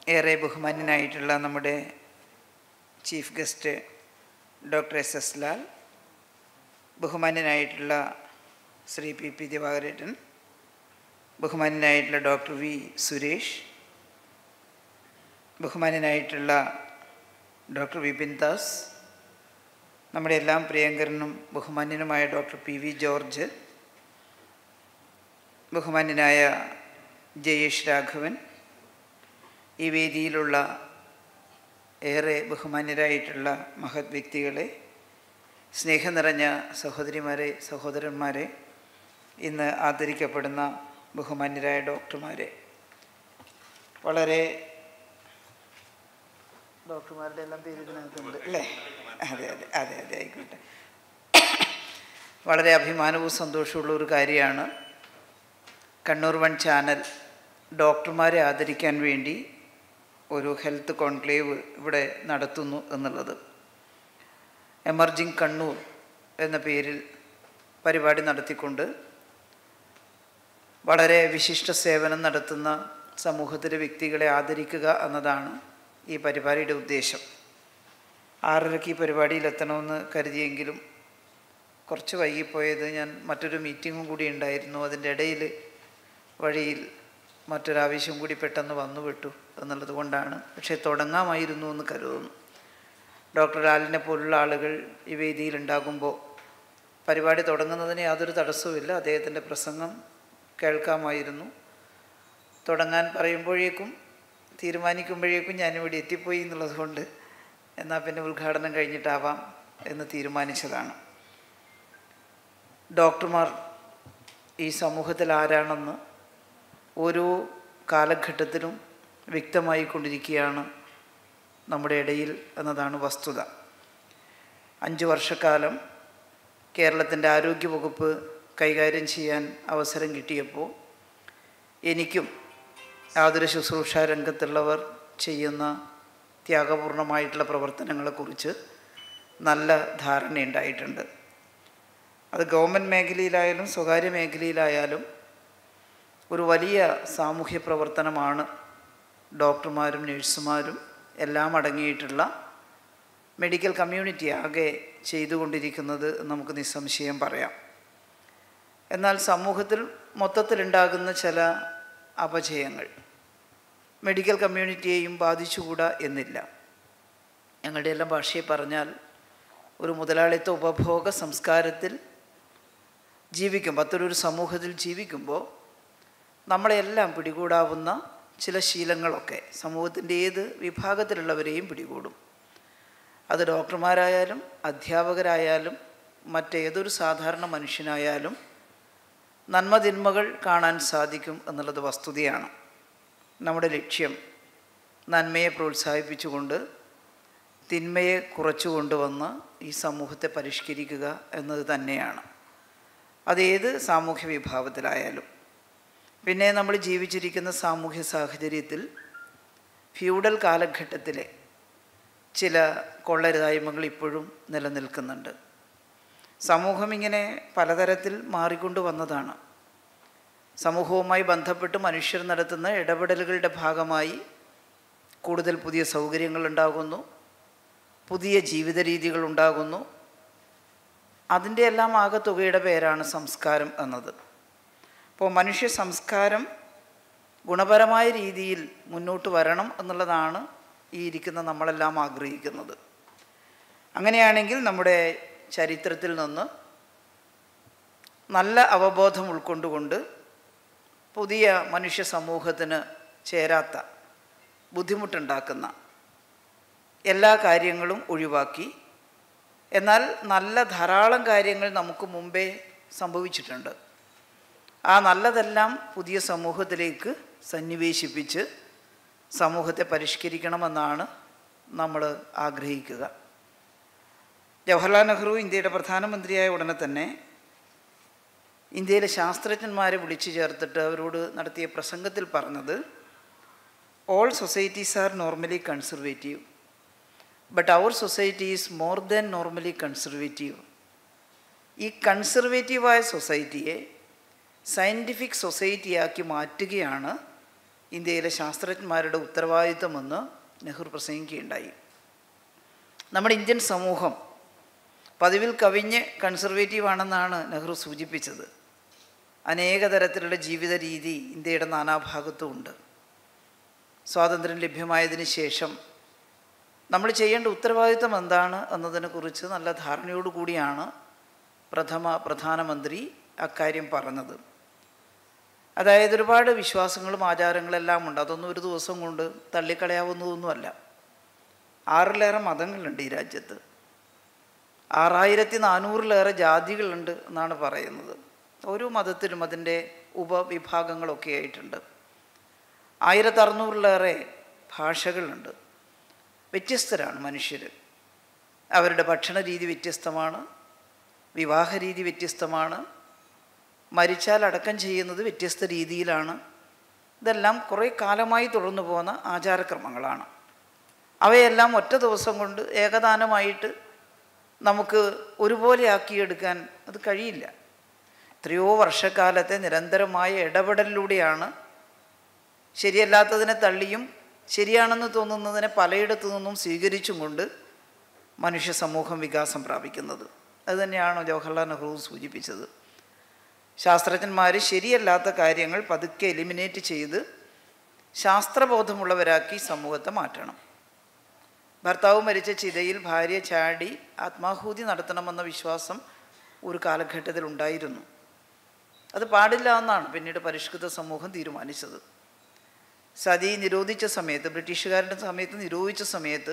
ഏറെ ബഹുമാന്യനായിട്ടുള്ള നമ്മുടെ chief guest doctor S S Lal ബഹുമാന്യനായിട്ടുള്ള ശ്രീ പി പി ദിവാകരേട്ടൻ ബഹുമാന്യനായിട്ടുള്ള ഡോക്ടർ വി സുരേഷ് ബഹുമാന്യനായിട്ടുള്ള ഡോക്ടർ വിപിൻ ദാസ് നമ്മുടെ എല്ലാം പ്രിയങ്കരനും ബഹുമാന്യനുമായ ഡോക്ടർ പി വി ജോർജ് ബഹുമാന്യനായ ജയേഷ് രാഘവൻ ഈ വേദിയിലുള്ള ഏറെ ബഹുമാന്യരായിട്ടുള്ള മഹത് വ്യക്തികളെ സ്നേഹം നിറഞ്ഞ സഹോദരിമാരെ സഹോദരന്മാരെ ഇന്ന് ആദരിക്കപ്പെടുന്ന ബഹുമാന്യരായ ഡോക്ടർമാരെ വളരെ ഡോക്ടർമാരുടെ എല്ലാം പേര് ഇതിനകത്തുണ്ട് അല്ലേ അതെ അതെ അതെ അതെ ആയിക്കോട്ടെ വളരെ അഭിമാനവും സന്തോഷമുള്ള ഒരു കാര്യമാണ് കണ്ണൂർ വൺ ചാനൽ ഡോക്ടർമാരെ ആദരിക്കാൻ വേണ്ടി ഒരു ഹെൽത്ത് കോൺക്ലേവ് ഇവിടെ നടത്തുന്നു എന്നുള്ളത് എമർജിങ് കണ്ണൂർ എന്ന പേരിൽ പരിപാടി നടത്തിക്കൊണ്ട് വളരെ വിശിഷ്ട സേവനം നടത്തുന്ന സമൂഹത്തിലെ വ്യക്തികളെ ആദരിക്കുക എന്നതാണ് ഈ പരിപാടിയുടെ ഉദ്ദേശം ആറരയ്ക്ക് ഈ പരിപാടിയിൽ എത്തണമെന്ന് കരുതിയെങ്കിലും കുറച്ച് വൈകിപ്പോയത് ഞാൻ മറ്റൊരു മീറ്റിങ്ങും കൂടി ഉണ്ടായിരുന്നു അതിൻ്റെ ഇടയിൽ വഴിയിൽ മറ്റൊരാവശ്യം കൂടി പെട്ടെന്ന് വന്നു വിട്ടു എന്നുള്ളത് കൊണ്ടാണ് പക്ഷേ തുടങ്ങാമായിരുന്നു എന്ന് കരുതുന്നു ഡോക്ടർ ലാലിനെ പോലുള്ള ആളുകൾ ഈ വേദിയിൽ ഉണ്ടാകുമ്പോൾ പരിപാടി തുടങ്ങുന്നതിന് യാതൊരു തടസ്സവുമില്ല അദ്ദേഹത്തിൻ്റെ പ്രസംഗം കേൾക്കാമായിരുന്നു തുടങ്ങാൻ പറയുമ്പോഴേക്കും തീരുമാനിക്കുമ്പോഴേക്കും ഞാനിവിടെ എത്തിപ്പോയി എന്നുള്ളത് കൊണ്ട് എന്നാൽ പിന്നെ ഉദ്ഘാടനം കഴിഞ്ഞിട്ടാവാം എന്ന് തീരുമാനിച്ചതാണ് ഡോക്ടർമാർ ഈ സമൂഹത്തിൽ ആരാണെന്ന് ഓരോ കാലഘട്ടത്തിലും വ്യക്തമായി കൊണ്ടിരിക്കുകയാണ് നമ്മുടെ ഇടയിൽ എന്നതാണ് വസ്തുത അഞ്ച് വർഷക്കാലം കേരളത്തിൻ്റെ ആരോഗ്യവകുപ്പ് കൈകാര്യം ചെയ്യാൻ അവസരം കിട്ടിയപ്പോൾ എനിക്കും ആതുര ശുശ്രൂഷ രംഗത്തുള്ളവർ ചെയ്യുന്ന ത്യാഗപൂർണമായിട്ടുള്ള പ്രവർത്തനങ്ങളെക്കുറിച്ച് നല്ല ധാരണയുണ്ടായിട്ടുണ്ട് അത് ഗവൺമെൻറ് മേഖലയിലായാലും സ്വകാര്യ മേഖലയിലായാലും ഒരു വലിയ സാമൂഹ്യ പ്രവർത്തനമാണ് ഡോക്ടർമാരും നഴ്സുമാരും എല്ലാം അടങ്ങിയിട്ടുള്ള മെഡിക്കൽ കമ്മ്യൂണിറ്റി ആകെ ചെയ്തുകൊണ്ടിരിക്കുന്നത് നമുക്ക് നിസ്സംശയം പറയാം എന്നാൽ സമൂഹത്തിൽ മൊത്തത്തിലുണ്ടാകുന്ന ചില അപജയങ്ങൾ മെഡിക്കൽ കമ്മ്യൂണിറ്റിയെയും ബാധിച്ചുകൂടാ എന്നില്ല ഞങ്ങളുടെ എല്ലാം ഭാഷയിൽ പറഞ്ഞാൽ ഒരു മുതലാളിത്ത ഉപഭോഗ സംസ്കാരത്തിൽ ജീവിക്കും അത്തരൊരു സമൂഹത്തിൽ ജീവിക്കുമ്പോൾ നമ്മളെല്ലാം പിടികൂടാവുന്ന ചില ശീലങ്ങളൊക്കെ സമൂഹത്തിൻ്റെ ഏത് വിഭാഗത്തിലുള്ളവരെയും പിടികൂടും അത് ഡോക്ടർമാരായാലും അധ്യാപകരായാലും മറ്റേതൊരു സാധാരണ മനുഷ്യനായാലും നന്മതിന്മകൾ കാണാൻ സാധിക്കും എന്നുള്ളത് വസ്തുതയാണ് നമ്മുടെ ലക്ഷ്യം നന്മയെ പ്രോത്സാഹിപ്പിച്ചുകൊണ്ട് തിന്മയെ കുറച്ചു കൊണ്ടുവന്ന് ഈ സമൂഹത്തെ പരിഷ്കരിക്കുക എന്നത് തന്നെയാണ് അതേത് സാമൂഹ്യ വിഭാഗത്തിലായാലും പിന്നെ നമ്മൾ ജീവിച്ചിരിക്കുന്ന സാമൂഹ്യ സാഹചര്യത്തിൽ ഫ്യൂഡൽ കാലഘട്ടത്തിലെ ചില കൊള്ളരുതായ്മകൾ ഇപ്പോഴും നിലനിൽക്കുന്നുണ്ട് സമൂഹം ഇങ്ങനെ പലതരത്തിൽ മാറിക്കൊണ്ടു വന്നതാണ് സമൂഹവുമായി ബന്ധപ്പെട്ട് മനുഷ്യർ നടത്തുന്ന ഇടപെടലുകളുടെ ഭാഗമായി കൂടുതൽ പുതിയ സൗകര്യങ്ങൾ ഉണ്ടാകുന്നു പുതിയ ജീവിത രീതികൾ ഉണ്ടാകുന്നു അതിൻ്റെ എല്ലാം ആകത്തുകയുടെ പേരാണ് സംസ്കാരം എന്നത് അപ്പോൾ മനുഷ്യ സംസ്കാരം ഗുണപരമായ രീതിയിൽ മുന്നോട്ട് വരണം എന്നുള്ളതാണ് ഈ ഇരിക്കുന്ന നമ്മളെല്ലാം ആഗ്രഹിക്കുന്നത് അങ്ങനെയാണെങ്കിൽ നമ്മുടെ ചരിത്രത്തിൽ നിന്ന് നല്ല അവബോധം ഉൾക്കൊണ്ടുകൊണ്ട് പുതിയ മനുഷ്യ സമൂഹത്തിന് ചേരാത്ത ബുദ്ധിമുട്ടുണ്ടാക്കുന്ന എല്ലാ കാര്യങ്ങളും ഒഴിവാക്കി എന്നാൽ നല്ല ധാരാളം കാര്യങ്ങൾ നമുക്ക് മുമ്പേ സംഭവിച്ചിട്ടുണ്ട് ആ നല്ലതെല്ലാം പുതിയ സമൂഹത്തിലേക്ക് സന്നിവേശിപ്പിച്ച് സമൂഹത്തെ പരിഷ്കരിക്കണമെന്നാണ് നമ്മൾ ആഗ്രഹിക്കുക ജവഹർലാൽ നെഹ്റു ഇന്ത്യയുടെ പ്രധാനമന്ത്രിയായ ഉടനെ തന്നെ ഇന്ത്യയിലെ ശാസ്ത്രജ്ഞന്മാരെ വിളിച്ചു ചേർത്തിട്ട് അവരോട് നടത്തിയ പ്രസംഗത്തിൽ പറഞ്ഞത് all societies are normally conservative but our society is more than normally conservative ഈ കൺസർവേറ്റീവായ സൊസൈറ്റിയെ സയൻറ്റിഫിക് സൊസൈറ്റിയാക്കി മാറ്റുകയാണ് ഇന്ത്യയിലെ ശാസ്ത്രജ്ഞന്മാരുടെ ഉത്തരവാദിത്വമെന്ന് നെഹ്റു പ്രസംഗിക്കുകയുണ്ടായി നമ്മുടെ ഇന്ത്യൻ സമൂഹം പതിവിൽ കവിഞ്ഞ് കൺസർവേറ്റീവ് ആണെന്നാണ് നെഹ്റു സൂചിപ്പിച്ചത് അനേക തരത്തിലുള്ള ജീവിത രീതി ഇന്ത്യയുടെ നാനാഭാഗത്തും ഉണ്ട് സ്വാതന്ത്ര്യം ലഭ്യമായതിനു ശേഷം നമ്മൾ ചെയ്യേണ്ട ഉത്തരവാദിത്വം എന്താണ് എന്നതിനെക്കുറിച്ച് നല്ല ധാരണയോടുകൂടിയാണ് പ്രഥമ പ്രധാനമന്ത്രി അക്കാര്യം പറഞ്ഞത് അതായത് ഒരുപാട് വിശ്വാസങ്ങളും ആചാരങ്ങളെല്ലാം ഉണ്ട് അതൊന്നും ഒരു ദിവസം കൊണ്ട് തള്ളിക്കളയാവുന്നതൊന്നുമല്ല ആറിലേറെ മതങ്ങളുണ്ട് ഈ രാജ്യത്ത് ആറായിരത്തി നാനൂറിലേറെ ജാതികളുണ്ട് എന്നാണ് പറയുന്നത് ഓരോ മതത്തിലും അതിൻ്റെ ഉപവിഭാഗങ്ങളൊക്കെ ആയിട്ടുണ്ട് ആയിരത്തി അറുന്നൂറിലേറെ ഭാഷകളുണ്ട് വ്യത്യസ്തരാണ് മനുഷ്യർ അവരുടെ ഭക്ഷണ രീതി വ്യത്യസ്തമാണ് വിവാഹ രീതി വ്യത്യസ്തമാണ് മരിച്ചാൽ അടക്കം ചെയ്യുന്നത് വ്യത്യസ്ത രീതിയിലാണ് ഇതെല്ലാം കുറേ കാലമായി തുടർന്നു പോകുന്ന ആചാരക്രമങ്ങളാണ് അവയെല്ലാം ഒറ്റ ദിവസം കൊണ്ട് ഏകദാനമായിട്ട് നമുക്ക് ഒരുപോലെ ആക്കിയെടുക്കാൻ അത് കഴിയില്ല എത്രയോ വർഷക്കാലത്തെ നിരന്തരമായ ഇടപെടലിലൂടെയാണ് ശരിയല്ലാത്തതിനെ തള്ളിയും ശരിയാണെന്ന് തോന്നുന്നതിനെ പലയിടത്തു നിന്നും സ്വീകരിച്ചും കൊണ്ട് മനുഷ്യ സമൂഹം വികാസം പ്രാപിക്കുന്നത് അതുതന്നെയാണ് ജവഹർലാൽ നെഹ്റു സൂചിപ്പിച്ചത് ശാസ്ത്രജ്ഞന്മാർ ശരിയല്ലാത്ത കാര്യങ്ങൾ പതുക്കെ എലിമിനേറ്റ് ചെയ്ത് ശാസ്ത്രബോധമുള്ളവരാക്കി സമൂഹത്തെ മാറ്റണം ഭർത്താവ് മരിച്ച ചിതയിൽ ഭാര്യ ചാടി ആത്മാഹൂതി നടത്തണമെന്ന വിശ്വാസം ഒരു കാലഘട്ടത്തിൽ ഉണ്ടായിരുന്നു അത് പാടില്ല എന്നാണ് പിന്നീട് പരിഷ്കൃത സമൂഹം തീരുമാനിച്ചത് സതി നിരോധിച്ച സമയത്ത് ബ്രിട്ടീഷുകാരുടെ സമയത്ത് നിരോധിച്ച സമയത്ത്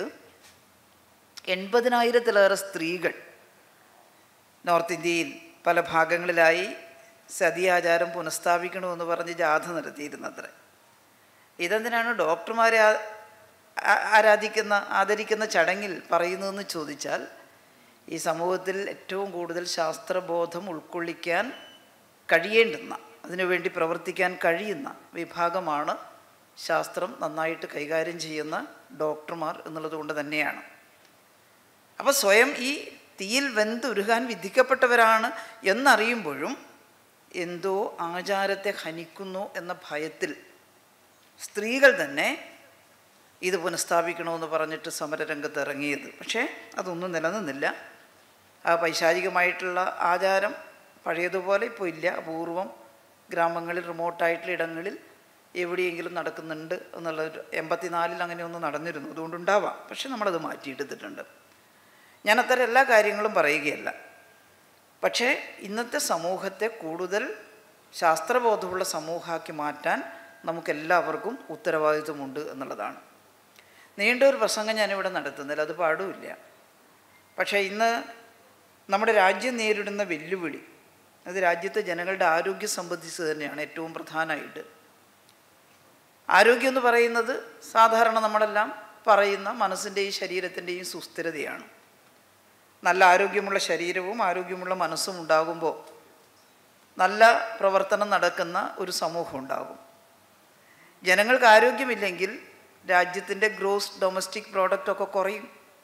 എൺപതിനായിരത്തിലേറെ സ്ത്രീകൾ നോർത്ത് ഇന്ത്യയിൽ പല ഭാഗങ്ങളിലായി സതി ആചാരം പുനഃസ്ഥാപിക്കണമെന്ന് പറഞ്ഞ് ജാഥ നടത്തിയിരുന്നത്രേ ഇതെന്തിനാണ് ഡോക്ടർമാരെ ആ- ആ- ആരാധിക്കുന്ന ആദരിക്കുന്ന ചടങ്ങിൽ പറയുന്നതെന്ന് ചോദിച്ചാൽ ഈ സമൂഹത്തിൽ ഏറ്റവും കൂടുതൽ ശാസ്ത്രബോധം ഉൾക്കൊള്ളിക്കാൻ കഴിയേണ്ടുന്ന അതിനുവേണ്ടി പ്രവർത്തിക്കാൻ കഴിയുന്ന വിഭാഗമാണ് ശാസ്ത്രം നന്നായിട്ട് കൈകാര്യം ചെയ്യുന്ന ഡോക്ടർമാർ എന്നുള്ളത് കൊണ്ട് തന്നെയാണ് അപ്പോൾ സ്വയം ഈ തീയിൽ വെന്തുരുകാൻ വിധിക്കപ്പെട്ടവരാണ് എന്നറിയുമ്പോഴും എന്തോ ആചാരത്തെ ഹനിക്കുന്നു എന്ന ഭയത്തിൽ സ്ത്രീകൾ തന്നെ ഇത് പുനഃസ്ഥാപിക്കണമെന്ന് പറഞ്ഞിട്ട് സമരരംഗത്ത് ഇറങ്ങിയത് പക്ഷേ അതൊന്നും നിലനിന്നില്ല ആ പൈശാചികമായിട്ടുള്ള ആചാരം പഴയതുപോലെ ഇപ്പോൾ ഇല്ല അപൂർവം ഗ്രാമങ്ങളിൽ റിമോട്ടായിട്ടുള്ള ഇടങ്ങളിൽ എവിടെയെങ്കിലും നടക്കുന്നുണ്ട് എന്നുള്ള ഒരു എൺപത്തിനാലിൽ അങ്ങനെ ഒന്ന് നടന്നിരുന്നു അതുകൊണ്ടുണ്ടാവാം പക്ഷെ നമ്മളത് മാറ്റിയെടുത്തിട്ടുണ്ട് ഞാൻ അത്തരം എല്ലാ കാര്യങ്ങളും പറയുകയല്ല പക്ഷേ ഇന്നത്തെ സമൂഹത്തെ കൂടുതൽ ശാസ്ത്രബോധമുള്ള സമൂഹമാക്കി മാറ്റാൻ നമുക്കെല്ലാവർക്കും ഉത്തരവാദിത്വമുണ്ട് എന്നുള്ളതാണ് നീണ്ട ഒരു പ്രസംഗം ഞാനിവിടെ നടത്തുന്നില്ല അത് പാടുമില്ല പക്ഷേ ഇന്ന് നമ്മുടെ രാജ്യം നേരിടുന്ന വെല്ലുവിളി അത് രാജ്യത്തെ ജനങ്ങളുടെ ആരോഗ്യം സംബന്ധിച്ച് തന്നെയാണ് ഏറ്റവും പ്രധാനമായിട്ട് ആരോഗ്യം എന്ന് പറയുന്നത് സാധാരണ നമ്മളെല്ലാം പറയുന്ന മനസ്സിൻ്റെയും ശരീരത്തിൻ്റെയും സുസ്ഥിരതയാണ് നല്ല ആരോഗ്യമുള്ള ശരീരവും ആരോഗ്യമുള്ള മനസ്സും ഉണ്ടാകുമ്പോൾ നല്ല പ്രവർത്തനം നടക്കുന്ന ഒരു സമൂഹം ഉണ്ടാകും ജനങ്ങൾക്ക് ആരോഗ്യമില്ലെങ്കിൽ രാജ്യത്തിൻ്റെ ഗ്രോസ് ഡൊമസ്റ്റിക് പ്രോഡക്റ്റ് ഒക്കെ കുറയും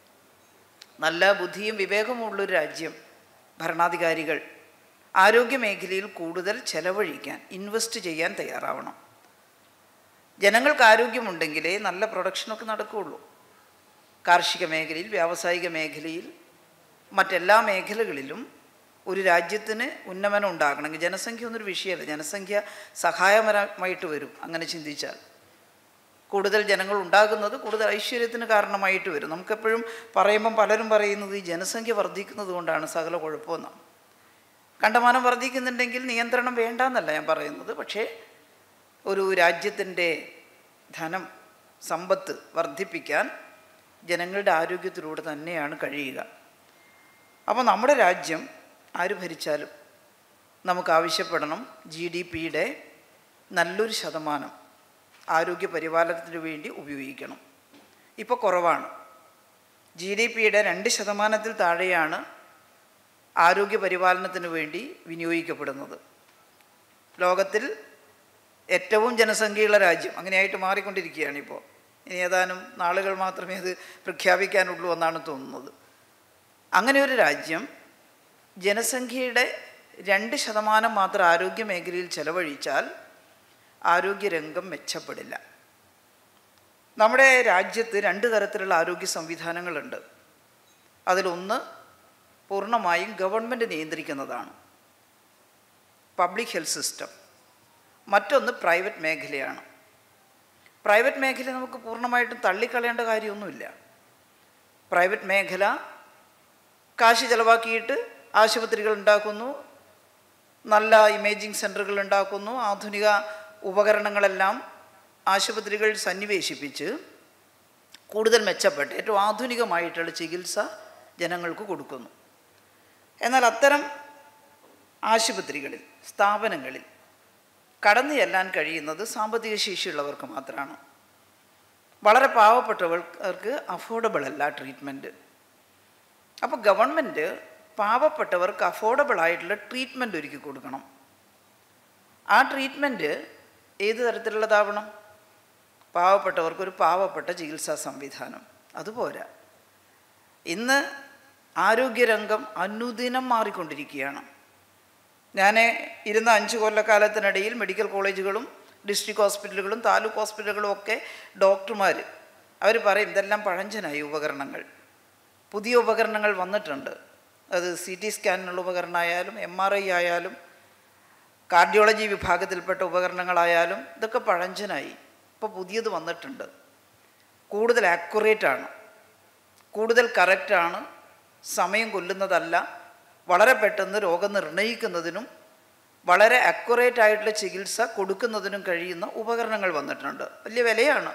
നല്ല ബുദ്ധിയും വിവേകമുള്ളൊരു രാജ്യം ഭരണാധികാരികൾ ആരോഗ്യ മേഖലയിൽ കൂടുതൽ ചെലവഴിക്കാൻ ഇൻവെസ്റ്റ് ചെയ്യാൻ തയ്യാറാവണം ജനങ്ങൾക്ക് ആരോഗ്യമുണ്ടെങ്കിലേ നല്ല പ്രൊഡക്ഷനൊക്കെ നടക്കുകയുള്ളൂ കാർഷിക മേഖലയിൽ വ്യാവസായിക മേഖലയിൽ മറ്റെല്ലാ മേഖലകളിലും ഒരു രാജ്യത്തിന് ഉന്നമനം ഉണ്ടാകണമെങ്കിൽ ജനസംഖ്യ ഒന്നൊരു വിഷയമല്ല ജനസംഖ്യ സഹായപരമായിട്ട് വരും അങ്ങനെ ചിന്തിച്ചാൽ കൂടുതൽ ജനങ്ങൾ ഉണ്ടാകുന്നത് കൂടുതൽ ഐശ്വര്യത്തിന് കാരണമായിട്ട് വരും നമുക്കെപ്പോഴും പറയുമ്പം പലരും പറയുന്നത് ഈ ജനസംഖ്യ വർദ്ധിക്കുന്നത് കൊണ്ടാണ് സകല കുഴപ്പമെന്നാണ് കണ്ടമാനം വർദ്ധിക്കുന്നുണ്ടെങ്കിൽ നിയന്ത്രണം വേണ്ടെന്നല്ല ഞാൻ പറയുന്നത് പക്ഷേ ഒരു രാജ്യത്തിൻ്റെ ധനം സമ്പത്ത് വർദ്ധിപ്പിക്കാൻ ജനങ്ങളുടെ ആരോഗ്യത്തിലൂടെ തന്നെയാണ് കഴിയുക അപ്പോൾ നമ്മുടെ രാജ്യം ആര് ഭരിച്ചാലും നമുക്ക് ആവശ്യപ്പെടണം ജി ഡി പിയുടെ നല്ലൊരു ശതമാനം ആരോഗ്യ പരിപാലനത്തിന് വേണ്ടി ഉപയോഗിക്കണം ഇപ്പോൾ കുറവാണ് ജി ഡി പിയുടെ രണ്ട് ശതമാനത്തിൽ താഴെയാണ് ആരോഗ്യ പരിപാലനത്തിന് വേണ്ടി വിനിയോഗിക്കപ്പെടുന്നത് ലോകത്തിൽ ഏറ്റവും ജനസംഖ്യയുള്ള രാജ്യം അങ്ങനെയായിട്ട് മാറിക്കൊണ്ടിരിക്കുകയാണ് ഇപ്പോൾ ഇനി ഏതാനും നാളുകൾ മാത്രമേ അത് പ്രഖ്യാപിക്കാനുള്ളൂ എന്നാണ് തോന്നുന്നത് അങ്ങനെ ഒരു രാജ്യം ജനസംഖ്യയുടെ രണ്ട് ശതമാനം മാത്രം ആരോഗ്യ മേഖലയിൽ ചെലവഴിച്ചാൽ ആരോഗ്യരംഗം മെച്ചപ്പെടില്ല നമ്മുടെ രാജ്യത്ത് രണ്ട് തരത്തിലുള്ള ആരോഗ്യ സംവിധാനങ്ങളുണ്ട് അതിലൊന്ന് പൂർണ്ണമായും ഗവൺമെൻറ് നിയന്ത്രിക്കുന്നതാണ് പബ്ലിക് ഹെൽത്ത് സിസ്റ്റം മറ്റൊന്ന് പ്രൈവറ്റ് മേഖലയാണ് പ്രൈവറ്റ് മേഖല നമുക്ക് പൂർണ്ണമായിട്ടും തള്ളിക്കളയേണ്ട കാര്യമൊന്നുമില്ല പ്രൈവറ്റ് മേഖല കാശ് ചിലവാക്കിയിട്ട് ആശുപത്രികൾ ഉണ്ടാക്കുന്നു നല്ല ഇമേജിംഗ് സെൻറ്ററുകൾ ഉണ്ടാക്കുന്നു ആധുനിക ഉപകരണങ്ങളെല്ലാം ആശുപത്രികൾ സന്നിവേശിപ്പിച്ച് കൂടുതൽ മെച്ചപ്പെട്ട് ഏറ്റവും ആധുനികമായിട്ടുള്ള ചികിത്സ ജനങ്ങൾക്ക് കൊടുക്കുന്നു എന്നാൽ അത്തരം ആശുപത്രികളിൽ സ്ഥാപനങ്ങളിൽ കടന്നു ചെല്ലാൻ കഴിയുന്നത് സാമ്പത്തിക ശേഷിയുള്ളവർക്ക് മാത്രമാണ് വളരെ പാവപ്പെട്ടവർക്ക് അഫോർഡബിൾ അല്ല ട്രീറ്റ്മെൻറ്റ് അപ്പോൾ ഗവൺമെൻറ് പാവപ്പെട്ടവർക്ക് അഫോർഡബിൾ ആയിട്ടുള്ള ട്രീറ്റ്മെൻറ്റ് ഒരുക്കി കൊടുക്കണം ആ ട്രീറ്റ്മെൻറ്റ് ഏത് തരത്തിലുള്ളതാവണം പാവപ്പെട്ടവർക്ക് ഒരു പാവപ്പെട്ട ചികിത്സാ സംവിധാനം അതുപോരാ ഇന്ന് ആരോഗ്യരംഗം അനുദിനം മാറിക്കൊണ്ടിരിക്കുകയാണ് ഞാൻ ഇരുന്ന അഞ്ച് കൊല്ലക്കാലത്തിനിടയിൽ മെഡിക്കൽ കോളേജുകളും ഡിസ്ട്രിക്ട് ഹോസ്പിറ്റലുകളും താലൂക്ക് ഹോസ്പിറ്റലുകളും ഒക്കെ ഡോക്ടർമാർ അവർ പറയും ഇതെല്ലാം പഴഞ്ചനായി ഉപകരണങ്ങൾ പുതിയ ഉപകരണങ്ങൾ വന്നിട്ടുണ്ട് അത് സി ടി സ്കാനിനുള്ള ഉപകരണമായാലും എം ആർ ഐ ആയാലും കാർഡിയോളജി വിഭാഗത്തിൽപ്പെട്ട ഉപകരണങ്ങളായാലും ഇതൊക്കെ പഴഞ്ചനായി ഇപ്പോൾ പുതിയത് വന്നിട്ടുണ്ട് കൂടുതൽ ആക്യുറേറ്റ് ആണ് കൂടുതൽ കറക്റ്റാണ് സമയം കൊല്ലുന്നതല്ല വളരെ പെട്ടെന്ന് രോഗം നിർണ്ണയിക്കുന്നതിനും വളരെ അക്യുറേറ്റ് ആയിട്ടുള്ള ചികിത്സ കൊടുക്കുന്നതിനും കഴിയുന്ന ഉപകരണങ്ങൾ വന്നിട്ടുണ്ട് വലിയ വിലയാണ്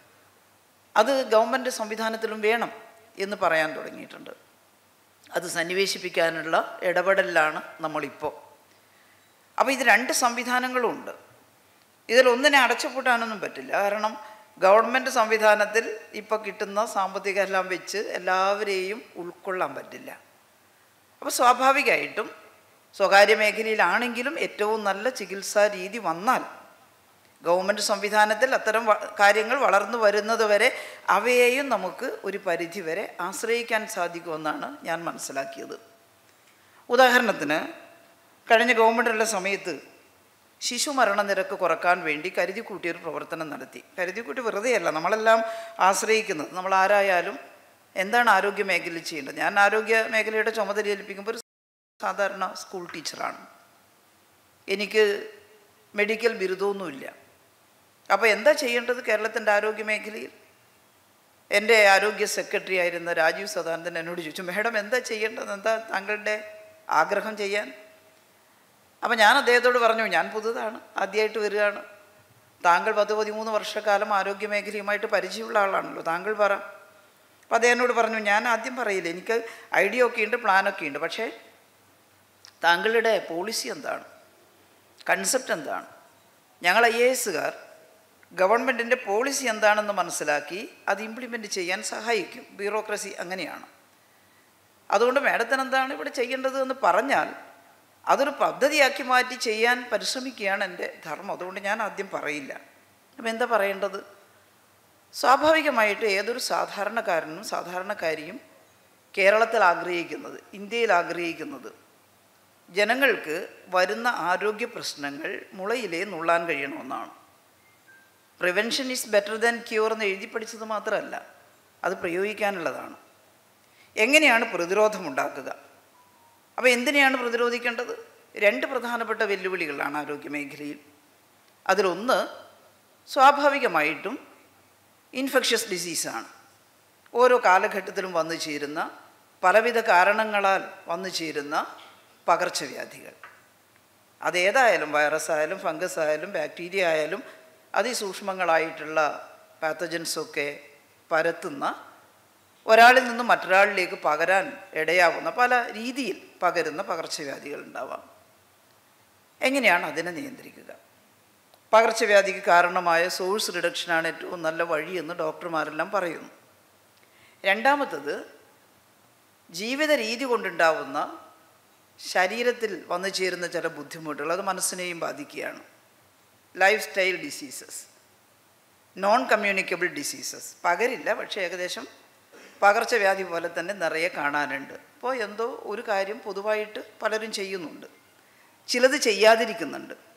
അത് ഗവൺമെൻറ് സംവിധാനത്തിലും വേണം എന്ന് പറയാൻ തുടങ്ങിയിട്ടുണ്ട് അത് സന്നിവേശിപ്പിക്കാനുള്ള ഇടപെടലിലാണ് നമ്മളിപ്പോൾ അപ്പോൾ ഇത് രണ്ട് സംവിധാനങ്ങളും ഉണ്ട് ഇതിലൊന്നിനെ അടച്ചുപൂട്ടാനൊന്നും പറ്റില്ല കാരണം ഗവൺമെൻറ് സംവിധാനത്തിൽ ഇപ്പോൾ കിട്ടുന്ന സാമ്പത്തികം എല്ലാം വെച്ച് എല്ലാവരെയും ഉൾക്കൊള്ളാൻ പറ്റില്ല അപ്പോൾ സ്വാഭാവികമായിട്ടും സ്വകാര്യ മേഖലയിലാണെങ്കിലും ഏറ്റവും നല്ല ചികിത്സാ രീതി വന്നാൽ ഗവൺമെൻറ് സംവിധാനത്തിൽ അത്തരം വ- കാര്യങ്ങൾ വളർന്നു വരുന്നത് വരെ അവയെയും നമുക്ക് ഒരു പരിധി വരെ ആശ്രയിക്കാൻ സാധിക്കുമെന്നാണ് ഞാൻ മനസ്സിലാക്കിയത് ഉദാഹരണത്തിന് കഴിഞ്ഞ ഗവൺമെൻറ്റുള്ള സമയത്ത് ശിശു മരണനിരക്ക് കുറക്കാൻ വേണ്ടി കരുതിക്കൂട്ടിയൊരു പ്രവർത്തനം നടത്തി കരുതിക്കൂട്ടി വെറുതെയല്ല നമ്മളെല്ലാം ആശ്രയിക്കുന്നത് നമ്മൾ ആരായാലും എന്താണ് ആരോഗ്യ മേഖലയിൽ ചെയ്യേണ്ടത് ഞാൻ ആരോഗ്യ മേഖലയുടെ ചുമതല ഏൽപ്പിക്കുമ്പോൾ ഒരു സാധാരണ സ്കൂൾ ടീച്ചറാണ് എനിക്ക് മെഡിക്കൽ ബിരുദമൊന്നുമില്ല അപ്പോൾ എന്താ ചെയ്യേണ്ടത് കേരളത്തിൻ്റെ ആരോഗ്യ മേഖലയിൽ എൻ്റെ ആരോഗ്യ സെക്രട്ടറി ആയിരുന്ന രാജീവ് സദാനന്ദൻ എന്നോട് ചോദിച്ചു മേഡം എന്താ ചെയ്യേണ്ടത് എന്താ താങ്കളുടെ ആഗ്രഹം ചെയ്യാൻ അപ്പം ഞാൻ അദ്ദേഹത്തോട് പറഞ്ഞു ഞാൻ പുതുതാണ് ആദ്യമായിട്ട് വരികയാണ് താങ്കൾ പത്ത് പതിമൂന്ന് വർഷക്കാലം ആരോഗ്യ മേഖലയുമായിട്ട് പരിചയമുള്ള ആളാണല്ലോ താങ്കൾ പറ അപ്പോൾ അദ്ദേഹം എന്നോട് പറഞ്ഞു ഞാൻ ആദ്യം പറയില്ല എനിക്ക് ഐഡിയ ഒക്കെ ഉണ്ട് പ്ലാനൊക്കെ ഉണ്ട് പക്ഷേ താങ്കളുടെ പോളിസി എന്താണ് കൺസെപ്റ്റ് എന്താണ് ഞങ്ങൾ ഐ എ എസുകാർ ഗവൺമെൻറ്റിൻ്റെ പോളിസി എന്താണെന്ന് മനസ്സിലാക്കി അത് ഇംപ്ലിമെൻറ്റ് ചെയ്യാൻ സഹായിക്കും ബ്യൂറോക്രസി അങ്ങനെയാണ് അതുകൊണ്ട് മാഡത്തിന് എന്താണ് ഇവിടെ ചെയ്യേണ്ടത് എന്ന് പറഞ്ഞാൽ അതൊരു പദ്ധതിയാക്കി മാറ്റി ചെയ്യാൻ പരിശ്രമിക്കുകയാണ് എൻ്റെ ധർമ്മം അതുകൊണ്ട് ഞാൻ ആദ്യം പറയില്ല അപ്പം എന്താ പറയേണ്ടത് സ്വാഭാവികമായിട്ട് ഏതൊരു സാധാരണക്കാരനും സാധാരണക്കാരിയും കേരളത്തിൽ ആഗ്രഹിക്കുന്നത് ഇന്ത്യയിൽ ആഗ്രഹിക്കുന്നത് ജനങ്ങൾക്ക് വരുന്ന ആരോഗ്യ പ്രശ്നങ്ങൾ മുളയിലേ നുള്ളാൻ കഴിയണമെന്നാണ് prevention is better than cure എന്ന് എഴുതി പഠിച്ചത് മാത്രമല്ല അത് പ്രയോഗിക്കാനുള്ളതാണ് എങ്ങനെയാണ് പ്രതിരോധം ഉണ്ടാക്കുക അപ്പോൾ എന്തിനെയാണ് പ്രതിരോധിക്കേണ്ടത് രണ്ട് പ്രധാനപ്പെട്ട വെല്ലുവിളികളാണ് ആരോഗ്യ മേഖലയിൽ അതിലൊന്ന് സ്വാഭാവികമായിട്ടും ഇൻഫെക്ഷ്യസ് ഡിസീസാണ് ഓരോ കാലഘട്ടത്തിലും വന്നു ചേരുന്ന പലവിധ കാരണങ്ങളാൽ വന്നു ചേരുന്ന പകർച്ചവ്യാധികൾ അതേതായാലും വൈറസ് ആയാലും ഫംഗസ് ആയാലും ബാക്ടീരിയ ആയാലും അതിസൂക്ഷ്മങ്ങളായിട്ടുള്ള പാത്തജൻസൊക്കെ പരത്തുന്ന ഒരാളിൽ നിന്നും മറ്റൊരാളിലേക്ക് പകരാൻ ഇടയാവുന്ന പല രീതിയിൽ പകരുന്ന പകർച്ചവ്യാധികൾ ഉണ്ടാവാം എങ്ങനെയാണ് അതിനെ നിയന്ത്രിക്കുക പകർച്ചവ്യാധിക്ക് കാരണമായ സോഴ്സ് റിഡക്ഷനാണ് ഏറ്റവും നല്ല വഴിയെന്ന് ഡോക്ടർമാരെല്ലാം പറയുന്നു രണ്ടാമത്തത് ജീവിത രീതി കൊണ്ടുണ്ടാവുന്ന ശരീരത്തിൽ വന്നു ചേരുന്ന ചില ബുദ്ധിമുട്ടുകൾ അത് മനസ്സിനെയും ബാധിക്കുകയാണ് lifestyle diseases non communicable diseases പകരില്ല പക്ഷേ ഏകദേശം പകർച്ചവ്യാധി പോലെ തന്നെ നിറയെ കാണാനുണ്ട് അപ്പോൾ എന്തോ ഒരു കാര്യം പൊതുവായിട്ട് പലരും ചെയ്യുന്നുണ്ട് ചിലത് ചെയ്യാതിരിക്കുന്നുണ്ട്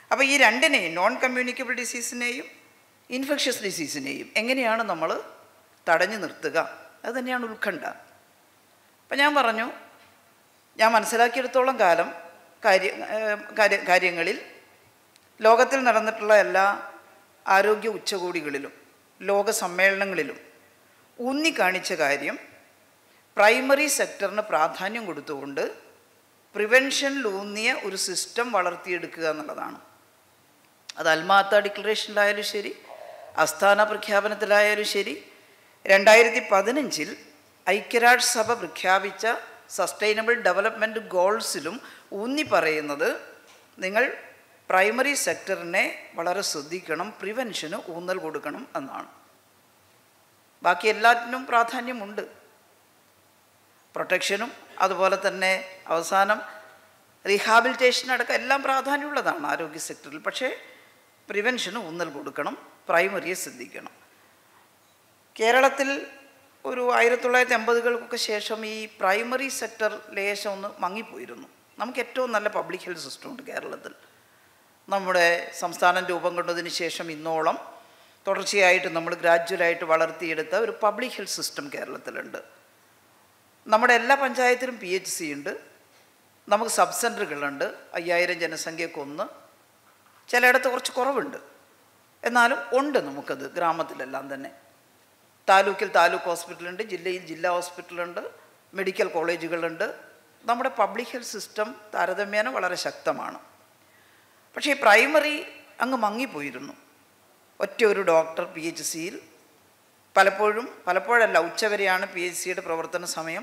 അപ്പോൾ ഈ രണ്ടിനെയും നോൺ കമ്മ്യൂണിക്കബിൾ ഡിസീസിനെയും ഇൻഫെക്ഷ്യസ് ഡിസീസിനെയും എങ്ങനെയാണ് നമ്മൾ തടഞ്ഞു നിർത്തുക അത് തന്നെയാണ് ഉത്കണ്ഠ അപ്പം ഞാൻ പറഞ്ഞു ഞാൻ മനസ്സിലാക്കിയെടുത്തോളം കാലം കാര്യ ഏഹ് കാര്യ കാര്യങ്ങളിൽ ലോകത്തിൽ നടന്നിട്ടുള്ള എല്ലാ ആരോഗ്യ ഉച്ചകോടികളിലും ലോക സമ്മേളനങ്ങളിലും ഊന്നി കാണിച്ച കാര്യം പ്രൈമറി സെക്ടറിന് പ്രാധാന്യം കൊടുത്തുകൊണ്ട് പ്രിവെൻഷനിലൂന്നിയ ഒരു സിസ്റ്റം വളർത്തിയെടുക്കുക എന്നുള്ളതാണ് അത് അൽമാത്ത ഡിക്ലറേഷനിലായാലും ശരി അസ്ഥാന പ്രഖ്യാപനത്തിലായാലും ശരി രണ്ടായിരത്തി പതിനഞ്ചിൽ ഐക്യരാഷ്ട്രസഭ പ്രഖ്യാപിച്ച സസ്റ്റൈനബിൾ ഡെവലപ്മെൻറ്റ് ഗോൾസിലും ഊന്നി പറയുന്നത് നിങ്ങൾ പ്രൈമറി സെക്ടറിനെ വളരെ ശ്രദ്ധിക്കണം പ്രിവെൻഷന് ഊന്നൽ കൊടുക്കണം എന്നാണ് ബാക്കി എല്ലാറ്റിനും പ്രാധാന്യമുണ്ട് പ്രൊട്ടക്ഷനും അതുപോലെ തന്നെ അവസാനം റീഹാബിലിറ്റേഷൻ അടക്കം എല്ലാം പ്രാധാന്യമുള്ളതാണ് ആരോഗ്യ സെക്ടറിൽ പക്ഷേ പ്രിവെൻഷന് ഊന്നൽ കൊടുക്കണം പ്രൈമറിയെ ശ്രദ്ധിക്കണം കേരളത്തിൽ ഒരു ആയിരത്തി തൊള്ളായിരത്തി അമ്പതുകൾക്കൊക്കെ ശേഷം ഈ പ്രൈമറി സെക്ടർ ലേശം ഒന്ന് മങ്ങിപ്പോയിരുന്നു നമുക്ക് ഏറ്റവും നല്ല പബ്ലിക് ഹെൽത്ത് സിസ്റ്റം ഉണ്ട് കേരളത്തിൽ നമ്മുടെ സംസ്ഥാനം രൂപം കൊണ്ടതിന് ശേഷം ഇന്നോളം തുടർച്ചയായിട്ട് നമ്മൾ ഗ്രാജുവലായിട്ട് വളർത്തിയെടുത്ത ഒരു പബ്ലിക് ഹെൽത്ത് സിസ്റ്റം കേരളത്തിലുണ്ട് നമ്മുടെ എല്ലാ പഞ്ചായത്തിലും പി എച്ച് സി ഉണ്ട് നമുക്ക് സബ് സെൻറ്ററുകളുണ്ട് അയ്യായിരം ജനസംഖ്യക്കൊന്ന് ചിലയിടത്ത് കുറച്ച് കുറവുണ്ട് എന്നാലും ഉണ്ട് നമുക്കത് ഗ്രാമത്തിലെല്ലാം തന്നെ താലൂക്കിൽ താലൂക്ക് ഹോസ്പിറ്റലുണ്ട് ജില്ലയിൽ ജില്ലാ ഹോസ്പിറ്റലുണ്ട് മെഡിക്കൽ കോളേജുകളുണ്ട് നമ്മുടെ പബ്ലിക് ഹെൽത്ത് സിസ്റ്റം താരതമ്യേന വളരെ ശക്തമാണ് പക്ഷേ ഈ പ്രൈമറി അങ്ങ് മങ്ങിപ്പോയിരുന്നു ഒറ്റ ഒരു ഡോക്ടർ പി എച്ച് സിയിൽ പലപ്പോഴും പലപ്പോഴല്ല ഉച്ചവരെയാണ് പി എച്ച് സിയുടെ പ്രവർത്തന സമയം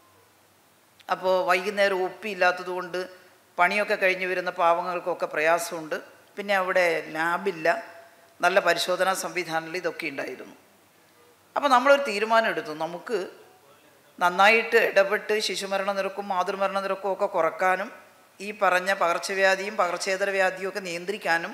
അപ്പോൾ വൈകുന്നേരം ഒപ്പിയില്ലാത്തത് കൊണ്ട് പണിയൊക്കെ കഴിഞ്ഞ് വരുന്ന പാവങ്ങൾക്കൊക്കെ പ്രയാസമുണ്ട് പിന്നെ അവിടെ ലാബില്ല നല്ല പരിശോധനാ സംവിധാനങ്ങൾ ഇതൊക്കെ ഉണ്ടായിരുന്നു അപ്പോൾ നമ്മളൊരു തീരുമാനം എടുത്തു നമുക്ക് നന്നായിട്ട് ഇടപെട്ട് ശിശുമരണ നിരക്കും മാതൃമരണ നിരക്കും ഒക്കെ കുറക്കാനും ഈ പറഞ്ഞ പകർച്ചവ്യാധിയും പകർച്ചേതര വ്യാധിയും ഒക്കെ നിയന്ത്രിക്കാനും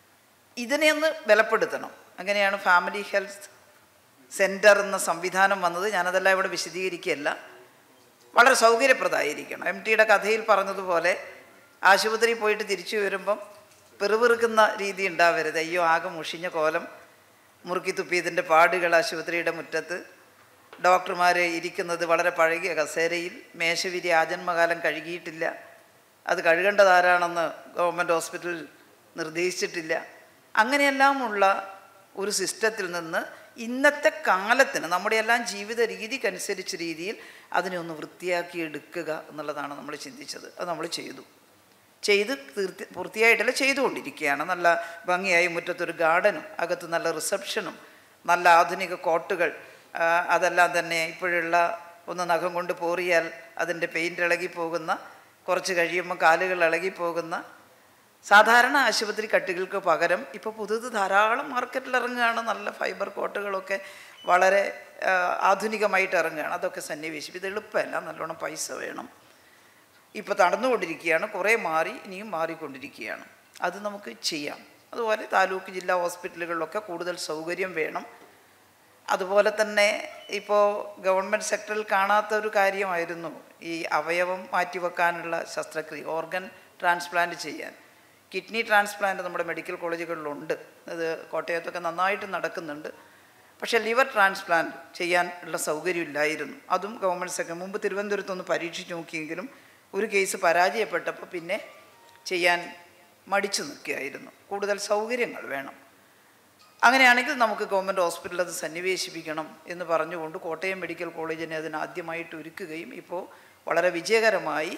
ഇതിനെ ഒന്ന് ബലപ്പെടുത്തണം അങ്ങനെയാണ് ഫാമിലി ഹെൽത്ത് സെൻറ്റർ എന്ന സംവിധാനം വന്നത് ഞാനതെല്ലാം ഇവിടെ വിശദീകരിക്കുകയല്ല വളരെ സൗകര്യപ്രദമായിരിക്കണം എം ടിയുടെ കഥയിൽ പറഞ്ഞതുപോലെ ആശുപത്രിയിൽ പോയിട്ട് തിരിച്ചു വരുമ്പം പെറുപിറുക്കുന്ന രീതി ഉണ്ടാവരുത് അയ്യോ ആകെ മുഷിഞ്ഞ കോലം മുറുക്കി തുപ്പിയതിൻ്റെ പാടുകൾ ആശുപത്രിയുടെ മുറ്റത്ത് ഡോക്ടർമാർ ഇരിക്കുന്നത് വളരെ പഴകിയ കസേരയിൽ മേശവിരി ആജന്മകാലം കഴുകിയിട്ടില്ല അത് കഴുകേണ്ടതാരാണെന്ന് ഗവൺമെൻറ് ഹോസ്പിറ്റലിൽ നിർദ്ദേശിച്ചിട്ടില്ല അങ്ങനെയെല്ലാമുള്ള ഒരു സിസ്റ്റത്തിൽ നിന്ന് ഇന്നത്തെ കാലത്തിന് നമ്മുടെ എല്ലാം ജീവിത രീതിക്കനുസരിച്ച് രീതിയിൽ അതിനെ ഒന്ന് വൃത്തിയാക്കി എടുക്കുക എന്നുള്ളതാണ് നമ്മൾ ചിന്തിച്ചത് അത് നമ്മൾ ചെയ്തു ചെയ്ത് തീർത്തി പൂർത്തിയായിട്ടല്ല ചെയ്തുകൊണ്ടിരിക്കുകയാണ് നല്ല ഭംഗിയായി മുറ്റത്തൊരു ഗാർഡനും അകത്ത് നല്ല റിസപ്ഷനും നല്ല ആധുനിക കോട്ടുകൾ ആ, അതെല്ലാം തന്നെ ഇപ്പോഴുള്ള ഒന്ന് നഖം കൊണ്ട് പോറിയാൽ അതിൻ്റെ പെയിൻ്റ് ഇളകി പോകുന്ന കുറച്ച് കഴിയുമ്പോൾ കാലുകൾ ഇളകി പോകുന്ന സാധാരണ ആശുപത്രി കട്ടികൾക്ക് പകരം ഇപ്പോൾ പുതുത് ധാരാളം മാർക്കറ്റിൽ ഇറങ്ങുകയാണ് നല്ല ഫൈബർ കോട്ടുകളൊക്കെ വളരെ ആ, ആധുനികമായിട്ട് ഇറങ്ങുകയാണ് അതൊക്കെ സന്നിവേശിക്കും ഇത് എളുപ്പമല്ല നല്ലോണം പൈസ വേണം ഇപ്പോൾ നടന്നുകൊണ്ടിരിക്കുകയാണ് കുറേ മാറി ഇനിയും മാറിക്കൊണ്ടിരിക്കുകയാണ് അത് നമുക്ക് ചെയ്യാം അതുപോലെ താലൂക്ക് ജില്ലാ ഹോസ്പിറ്റലുകളിലൊക്കെ കൂടുതൽ സൗകര്യം വേണം അതുപോലെ തന്നെ ഇപ്പോൾ ഗവൺമെൻറ് സെക്ടറിൽ കാണാത്ത ഒരു കാര്യമായിരുന്നു ഈ അവയവം മാറ്റിവെക്കാനുള്ള ശസ്ത്രക്രിയ ഓർഗൻ ട്രാൻസ്പ്ലാന്റ് ചെയ്യാൻ കിഡ്നി ട്രാൻസ്പ്ലാന്റ് നമ്മുടെ മെഡിക്കൽ കോളേജുകളിലുണ്ട് അത് കോട്ടയത്തൊക്കെ നന്നായിട്ട് നടക്കുന്നുണ്ട് പക്ഷേ ലിവർ ട്രാൻസ്പ്ലാന്റ് ചെയ്യാൻ ഉള്ള സൗകര്യമില്ലായിരുന്നു അതും ഗവൺമെൻറ് സെക്ടർ മുമ്പ് തിരുവനന്തപുരത്തൊന്ന് പരീക്ഷിച്ച് നോക്കിയെങ്കിലും ഒരു കേസ് പരാജയപ്പെട്ടപ്പോൾ പിന്നെ ചെയ്യാൻ മടിച്ചു നിൽക്കുകയായിരുന്നു കൂടുതൽ സൗകര്യങ്ങൾ വേണം അങ്ങനെയാണെങ്കിൽ നമുക്ക് ഗവൺമെൻറ് ഹോസ്പിറ്റലിൽ അത് സന്നിവേശിപ്പിക്കണം എന്ന് പറഞ്ഞുകൊണ്ട് കോട്ടയം മെഡിക്കൽ കോളേജിനെ അതിന് ആദ്യമായിട്ട് ഒരുക്കുകയും ഇപ്പോൾ വളരെ വിജയകരമായി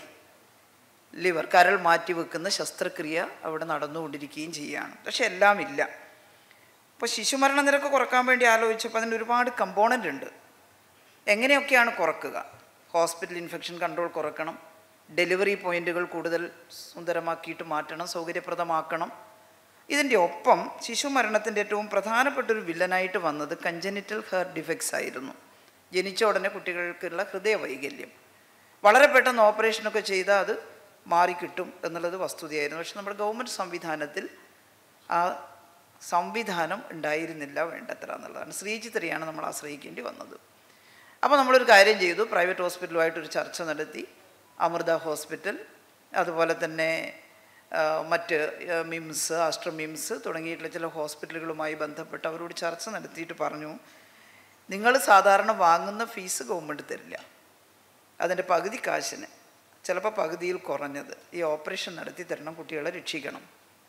ലിവർ കരൾ മാറ്റി വെക്കുന്ന ശസ്ത്രക്രിയ അവിടെ നടന്നുകൊണ്ടിരിക്കുകയും ചെയ്യുകയാണ് പക്ഷെ എല്ലാം ഇല്ല ഇപ്പോൾ ശിശുമരണ നിരക്ക് കുറക്കാൻ വേണ്ടി ആലോചിച്ചപ്പോൾ അതിന് ഒരുപാട് കമ്പോണൻ്റ് ഉണ്ട് എങ്ങനെയൊക്കെയാണ് കുറക്കുക ഹോസ്പിറ്റൽ ഇൻഫെക്ഷൻ കൺട്രോൾ കുറക്കണം ഡെലിവറി പോയിന്റുകൾ കൂടുതൽ സുന്ദരമാക്കിയിട്ട് മാറ്റണം സൗകര്യപ്രദമാക്കണം ഇതിൻ്റെ ഒപ്പം ശിശു മരണത്തിൻ്റെ ഏറ്റവും പ്രധാനപ്പെട്ട ഒരു വില്ലനായിട്ട് വന്നത് കഞ്ചനിറ്റൽ ഹെയർ ഡിഫക്ട്സ് ആയിരുന്നു ജനിച്ച ഉടനെ കുട്ടികൾക്കുള്ള ഹൃദയ വൈകല്യം വളരെ പെട്ടെന്ന് ഓപ്പറേഷനൊക്കെ ചെയ്താൽ അത് മാറിക്കിട്ടും എന്നുള്ളത് വസ്തുതയായിരുന്നു പക്ഷെ നമ്മുടെ ഗവൺമെൻറ് സംവിധാനത്തിൽ ആ സംവിധാനം ഉണ്ടായിരുന്നില്ല വേണ്ടത്ര എന്നുള്ളതാണ് ശ്രീചിത്രയാണ് നമ്മൾ ആശ്രയിക്കേണ്ടി വന്നത് അപ്പോൾ നമ്മളൊരു കാര്യം ചെയ്തു പ്രൈവറ്റ് ഹോസ്പിറ്റലുമായിട്ടൊരു ചർച്ച നടത്തി അമൃത ഹോസ്പിറ്റൽ അതുപോലെ തന്നെ ആ, മറ്റ് ആ, മിംസ് ആസ്ട്ര മിംസ് തുടങ്ങിയിട്ടുള്ള ചില ഹോസ്പിറ്റലുകളുമായി ബന്ധപ്പെട്ട് അവരോട് ചർച്ച നടത്തിയിട്ട് പറഞ്ഞു നിങ്ങൾ സാധാരണ വാങ്ങുന്ന ഫീസ് ഗവൺമെൻറ് തരില്ല അതിൻ്റെ പകുതി കാശിന് ചിലപ്പോൾ പകുതിയിൽ കുറഞ്ഞത് ഈ ഓപ്പറേഷൻ നടത്തി തരണം കുട്ടികളെ രക്ഷിക്കണം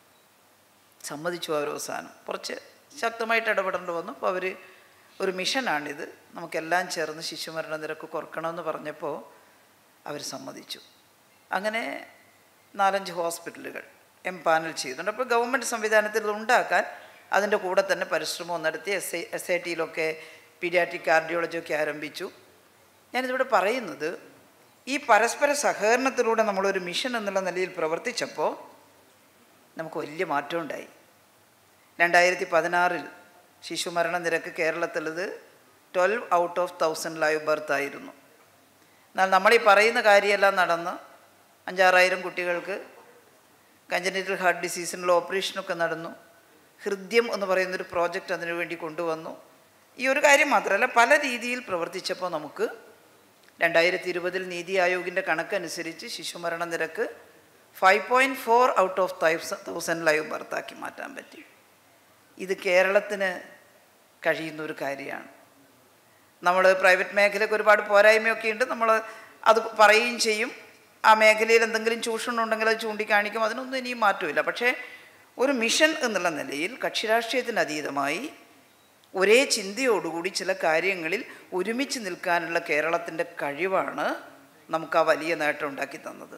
സമ്മതിച്ചു അവർ അവസാനം കുറച്ച് ശക്തമായിട്ട് ഇടപെടേണ്ടി വന്നു അപ്പോൾ അവർ ഒരു മിഷനാണിത് നമുക്കെല്ലാം ചേർന്ന് ശിശുമരണ നിരക്ക് കുറക്കണമെന്ന് പറഞ്ഞപ്പോൾ അവർ സമ്മതിച്ചു അങ്ങനെ നാലഞ്ച് ഹോസ്പിറ്റലുകൾ എം പാനൽ ചെയ്യുന്നുണ്ട് അപ്പോൾ ഗവൺമെൻറ് സംവിധാനത്തിൽ ഇത് ഉണ്ടാക്കാൻ അതിൻ്റെ കൂടെ തന്നെ പരിശ്രമവും നടത്തി എസ് ഐ എസ് ഐ ടിയിലൊക്കെ പീഡിയാട്രിക് കാർഡിയോളജിയൊക്കെ ആരംഭിച്ചു ഞാനിതിവിടെ പറയുന്നത് ഈ പരസ്പര സഹകരണത്തിലൂടെ നമ്മളൊരു മിഷൻ എന്നുള്ള നിലയിൽ പ്രവർത്തിച്ചപ്പോൾ നമുക്ക് വലിയ മാറ്റം ഉണ്ടായി രണ്ടായിരത്തി പതിനാറിൽ ശിശുമരണ നിരക്ക് കേരളത്തിലത് twelve out of thousand live birth ആയിരുന്നു എന്നാൽ നമ്മൾ ഈ പറയുന്ന കാര്യമെല്ലാം നടന്ന് അഞ്ചാറായിരം കുട്ടികൾക്ക് കഞ്ചനിറ്റൽ ഹാർട്ട് ഡിസീസിനുള്ള ഓപ്പറേഷനൊക്കെ നടന്നു ഹൃദ്യം എന്ന് പറയുന്നൊരു പ്രോജക്റ്റ് അതിനു വേണ്ടി കൊണ്ടുവന്നു ഈ ഒരു കാര്യം മാത്രമല്ല പല രീതിയിൽ പ്രവർത്തിച്ചപ്പോൾ നമുക്ക് രണ്ടായിരത്തി ഇരുപതിൽ നീതി ആയോഗിൻ്റെ കണക്കനുസരിച്ച് ശിശുമരണ നിരക്ക് five point four out of thousand live ബർത്താക്കി മാറ്റാൻ പറ്റി ഇത് കേരളത്തിന് കഴിയുന്ന ഒരു കാര്യമാണ് നമ്മൾ പ്രൈവറ്റ് മേഖലയ്ക്ക് ഒരുപാട് പോരായ്മയൊക്കെ ഉണ്ട് നമ്മൾ അത് പറയുകയും ചെയ്യും ആ മേഖലയിൽ എന്തെങ്കിലും ചൂഷണം ഉണ്ടെങ്കിൽ അത് ചൂണ്ടിക്കാണിക്കും അതിനൊന്നും ഇനിയും മാറ്റമില്ല പക്ഷേ ഒരു മിഷൻ എന്നുള്ള നിലയിൽ കക്ഷിരാഷ്ട്രീയത്തിന് അതീതമായി ഒരേ ചിന്തയോടുകൂടി ചില കാര്യങ്ങളിൽ ഒരുമിച്ച് നിൽക്കാനുള്ള കേരളത്തിൻ്റെ കഴിവാണ് നമുക്ക് ആ വലിയ നേട്ടം ഉണ്ടാക്കി തന്നത്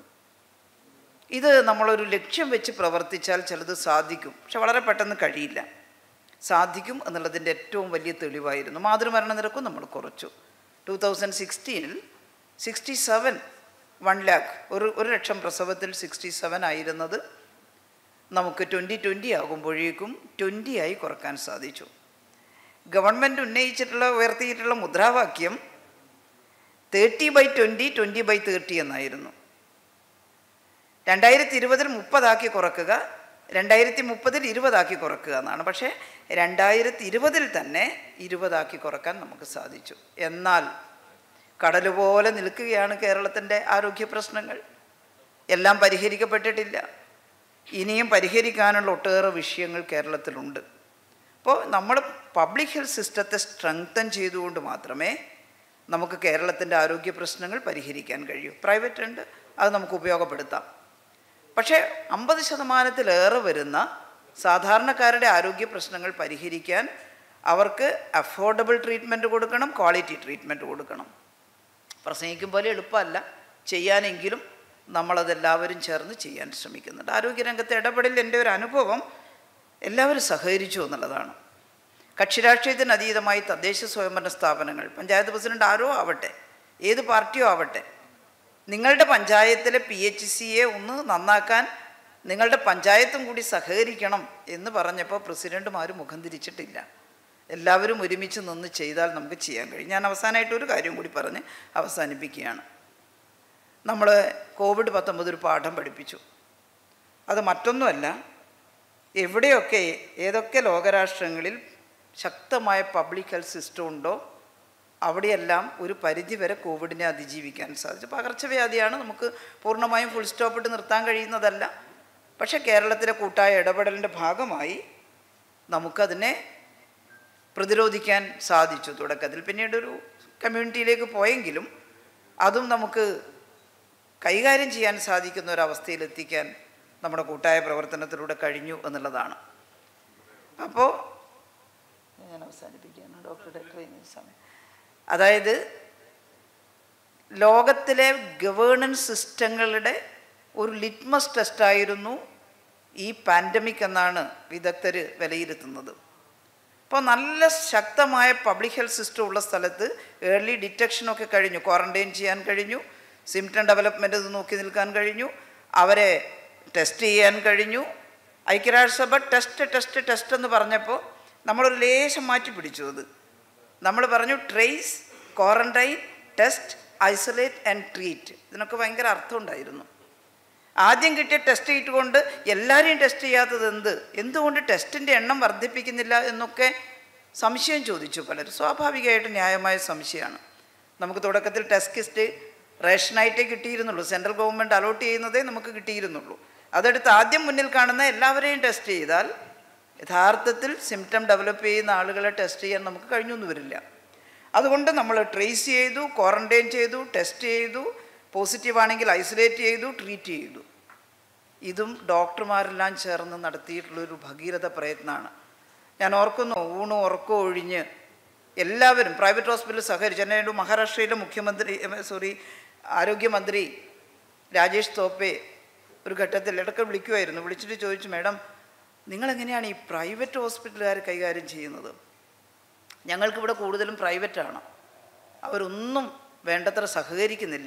ഇത് നമ്മളൊരു ലക്ഷ്യം വെച്ച് പ്രവർത്തിച്ചാൽ ചിലത് സാധിക്കും പക്ഷെ വളരെ പെട്ടെന്ന് കഴിയില്ല സാധിക്കും എന്നുള്ളതിൻ്റെ ഏറ്റവും വലിയ തെളിവായിരുന്നു മാതൃമരണ നിരക്കും നമ്മൾ കുറച്ചു ടു തൗസൻഡ് സിക്സ്റ്റീനിൽ സിക്സ്റ്റി സെവൻ വൺ ലാക്ക് ഒരു ഒരു ലക്ഷം പ്രസവത്തിൽ സിക്സ്റ്റി സെവൻ ആയിരുന്നത് നമുക്ക് ട്വൻറ്റി ട്വൻറ്റി ആകുമ്പോഴേക്കും ട്വൻറ്റി ആയി കുറക്കാൻ സാധിച്ചു ഗവൺമെൻറ് ഉന്നയിച്ചിട്ടുള്ള ഉയർത്തിയിട്ടുള്ള മുദ്രാവാക്യം thirty by twenty twenty by thirty എന്നായിരുന്നു രണ്ടായിരത്തി ഇരുപതിൽ മുപ്പതാക്കി കുറക്കുക രണ്ടായിരത്തി മുപ്പതിൽ ഇരുപതാക്കി കുറക്കുക എന്നാണ് പക്ഷേ രണ്ടായിരത്തി ഇരുപതിൽ തന്നെ ഇരുപതാക്കി കുറക്കാൻ നമുക്ക് സാധിച്ചു എന്നാൽ കടൽ പോലെ നിൽക്കുകയാണ് കേരളത്തിൻ്റെ ആരോഗ്യ പ്രശ്നങ്ങൾ എല്ലാം പരിഹരിക്കപ്പെട്ടിട്ടില്ല ഇനിയും പരിഹരിക്കാനുള്ള ഒട്ടേറെ വിഷയങ്ങൾ കേരളത്തിലുണ്ട് അപ്പോൾ നമ്മൾ പബ്ലിക് ഹെൽത്ത് സിസ്റ്റത്തെ സ്ട്രെങ്തൻ ചെയ്തുകൊണ്ട് മാത്രമേ നമുക്ക് കേരളത്തിൻ്റെ ആരോഗ്യ പ്രശ്നങ്ങൾ പരിഹരിക്കാൻ കഴിയൂ പ്രൈവറ്റ് ഉണ്ട് അത് നമുക്ക് ഉപയോഗപ്പെടുത്താം പക്ഷേ അമ്പത് ശതമാനത്തിലേറെ വരുന്ന സാധാരണക്കാരുടെ ആരോഗ്യ പ്രശ്നങ്ങൾ പരിഹരിക്കാൻ അവർക്ക് അഫോർഡബിൾ ട്രീറ്റ്മെൻറ്റ് കൊടുക്കണം ക്വാളിറ്റി ട്രീറ്റ്മെൻറ്റ് കൊടുക്കണം പ്രസംഗിക്കും പോലെ എളുപ്പമല്ല ചെയ്യാനെങ്കിലും നമ്മളതെല്ലാവരും ചേർന്ന് ചെയ്യാൻ ശ്രമിക്കുന്നുണ്ട് ആരോഗ്യരംഗത്തെ ഇടപെടൽ എൻ്റെ ഒരു അനുഭവം എല്ലാവരും സഹകരിച്ചു എന്നുള്ളതാണ് കക്ഷിരാഷ്ട്രീയത്തിന് അതീതമായി തദ്ദേശ സ്വയംഭരണ സ്ഥാപനങ്ങൾ പഞ്ചായത്ത് പ്രസിഡന്റ് ആരോ ആവട്ടെ ഏത് പാർട്ടിയോ ആവട്ടെ നിങ്ങളുടെ പഞ്ചായത്തിലെ പി എച്ച് സിയെ ഒന്ന് നന്നാക്കാൻ നിങ്ങളുടെ പഞ്ചായത്തും കൂടി സഹകരിക്കണം എന്ന് പറഞ്ഞപ്പോൾ പ്രസിഡന്റുമാർ മുഖം തിരിച്ചിട്ടില്ല എല്ലാവരും ഒരുമിച്ച് നിന്ന് ചെയ്താൽ നമുക്ക് ചെയ്യാൻ കഴിയും ഞാൻ അവസാനമായിട്ട് ഒരു കാര്യം കൂടി പറഞ്ഞ് അവസാനിപ്പിക്കുകയാണ് നമ്മൾ കോവിഡ് പത്തൊമ്പത് ഒരു പാഠം പഠിപ്പിച്ചു അത് മറ്റൊന്നുമല്ല എവിടെയൊക്കെ ഏതൊക്കെ ലോകരാഷ്ട്രങ്ങളിൽ ശക്തമായ പബ്ലിക് ഹെൽത്ത് സിസ്റ്റം ഉണ്ടോ അവിടെയെല്ലാം ഒരു പരിധിവരെ കോവിഡിനെ അതിജീവിക്കാൻ സാധിച്ചു പകർച്ചവ്യാധിയാണ് നമുക്ക് പൂർണ്ണമായും ഫുൾ സ്റ്റോപ്പ് ഇട്ട് നിർത്താൻ കഴിയുന്നതല്ല പക്ഷേ കേരളത്തിലെ കൂട്ടായ ഇടപെടലിൻ്റെ ഭാഗമായി നമുക്കതിനെ പ്രതിരോധിക്കാൻ സാധിച്ചു തുടക്കത്തിൽ പിന്നീട് ഒരു കമ്മ്യൂണിറ്റിയിലേക്ക് പോയെങ്കിലും അതും നമുക്ക് കൈകാര്യം ചെയ്യാൻ സാധിക്കുന്ന ഒരവസ്ഥയിലെത്തിക്കാൻ നമ്മുടെ കൂട്ടായ പ്രവർത്തനത്തിലൂടെ കഴിഞ്ഞു എന്നുള്ളതാണ് അപ്പോൾ ഞാൻ അവസാനിപ്പിക്കുകയാണ് ഡോക്ടറുടെ ട്രെയിനിങ് സമയം അതായത് ലോകത്തിലെ ഗവേണൻസ് സിസ്റ്റങ്ങളുടെ ഒരു ലിറ്റ്മസ് ടെസ്റ്റായിരുന്നു ഈ പാൻഡമിക് എന്നാണ് വിദഗ്ധർ വിലയിരുത്തുന്നത് അപ്പോൾ നല്ല ശക്തമായ പബ്ലിക് ഹെൽത്ത് സിസ്റ്റം ഉള്ള സ്ഥലത്ത് ഏർലി ഡിറ്റക്ഷനൊക്കെ കഴിഞ്ഞു ക്വാറൻറ്റൈൻ ചെയ്യാൻ കഴിഞ്ഞു സിംറ്റം ഡെവലപ്മെൻറ്റ് ഇത് നോക്കി നിൽക്കാൻ കഴിഞ്ഞു അവരെ ടെസ്റ്റ് ചെയ്യാൻ കഴിഞ്ഞു ഐക്യരാഷ്ട്രസഭ ടെസ്റ്റ് ടെസ്റ്റ് ടെസ്റ്റ് എന്ന് പറഞ്ഞപ്പോൾ നമ്മളൊരു ലേശം മാറ്റി പിടിച്ചു അത് നമ്മൾ പറഞ്ഞു trace quarantine test isolate and treat ഇതിനൊക്കെ ഭയങ്കര അർത്ഥമുണ്ടായിരുന്നു ആദ്യം കിട്ടിയ ടെസ്റ്റ് കിറ്റ് കൊണ്ട് എല്ലാവരെയും ടെസ്റ്റ് ചെയ്യാത്തത് എന്ത് എന്തുകൊണ്ട് ടെസ്റ്റിൻ്റെ എണ്ണം വർദ്ധിപ്പിക്കുന്നില്ല എന്നൊക്കെ സംശയം ചോദിച്ചു പലരും സ്വാഭാവികമായിട്ട് ന്യായമായ സംശയമാണ് നമുക്ക് തുടക്കത്തിൽ ടെസ്റ്റ് കിറ്റ് റേഷനായിട്ടേ കിട്ടിയിരുന്നുള്ളൂ സെൻട്രൽ ഗവൺമെൻറ് അലോട്ട് ചെയ്യുന്നതേ നമുക്ക് കിട്ടിയിരുന്നുള്ളൂ അതെടുത്ത് ആദ്യം മുന്നിൽ കാണുന്ന എല്ലാവരെയും ടെസ്റ്റ് ചെയ്താൽ യഥാർത്ഥത്തിൽ സിംറ്റം ഡെവലപ്പ് ചെയ്യുന്ന ആളുകളെ ടെസ്റ്റ് ചെയ്യാൻ നമുക്ക് കഴിഞ്ഞൊന്നും വരില്ല അതുകൊണ്ട് നമ്മൾ ട്രേസ് ചെയ്തു ക്വാറൻറ്റൈൻ ചെയ്തു ടെസ്റ്റ് ചെയ്തു പോസിറ്റീവ് ആണെങ്കിൽ ഐസൊലേറ്റ് ചെയ്തു ട്രീറ്റ് ചെയ്തു ഇതും ഡോക്ടർമാരെല്ലാം ചേർന്ന് നടത്തിയിട്ടുള്ളൊരു ഭഗീരഥ പ്രയത്നമാണ് ഞാൻ ഓർക്കുന്നു ഊണും ഉറക്കവും ഒഴിഞ്ഞ് എല്ലാവരും പ്രൈവറ്റ് ഹോസ്പിറ്റലിൽ സഹകരിച്ചു എന്നെ ഒരു മഹാരാഷ്ട്രയിലെ മുഖ്യമന്ത്രി സോറി ആരോഗ്യമന്ത്രി രാജേഷ് തോപ്പെ ഒരു ഘട്ടത്തിൽ ഇടയ്ക്ക് വിളിക്കുമായിരുന്നു വിളിച്ചിട്ട് ചോദിച്ചു മാഡം നിങ്ങളെങ്ങനെയാണ് ഈ പ്രൈവറ്റ് ഹോസ്പിറ്റലുകാർ കൈകാര്യം ചെയ്യുന്നത് ഞങ്ങൾക്കിവിടെ കൂടുതലും പ്രൈവറ്റാണ് അവരൊന്നും വേണ്ടത്ര സഹകരിക്കുന്നില്ല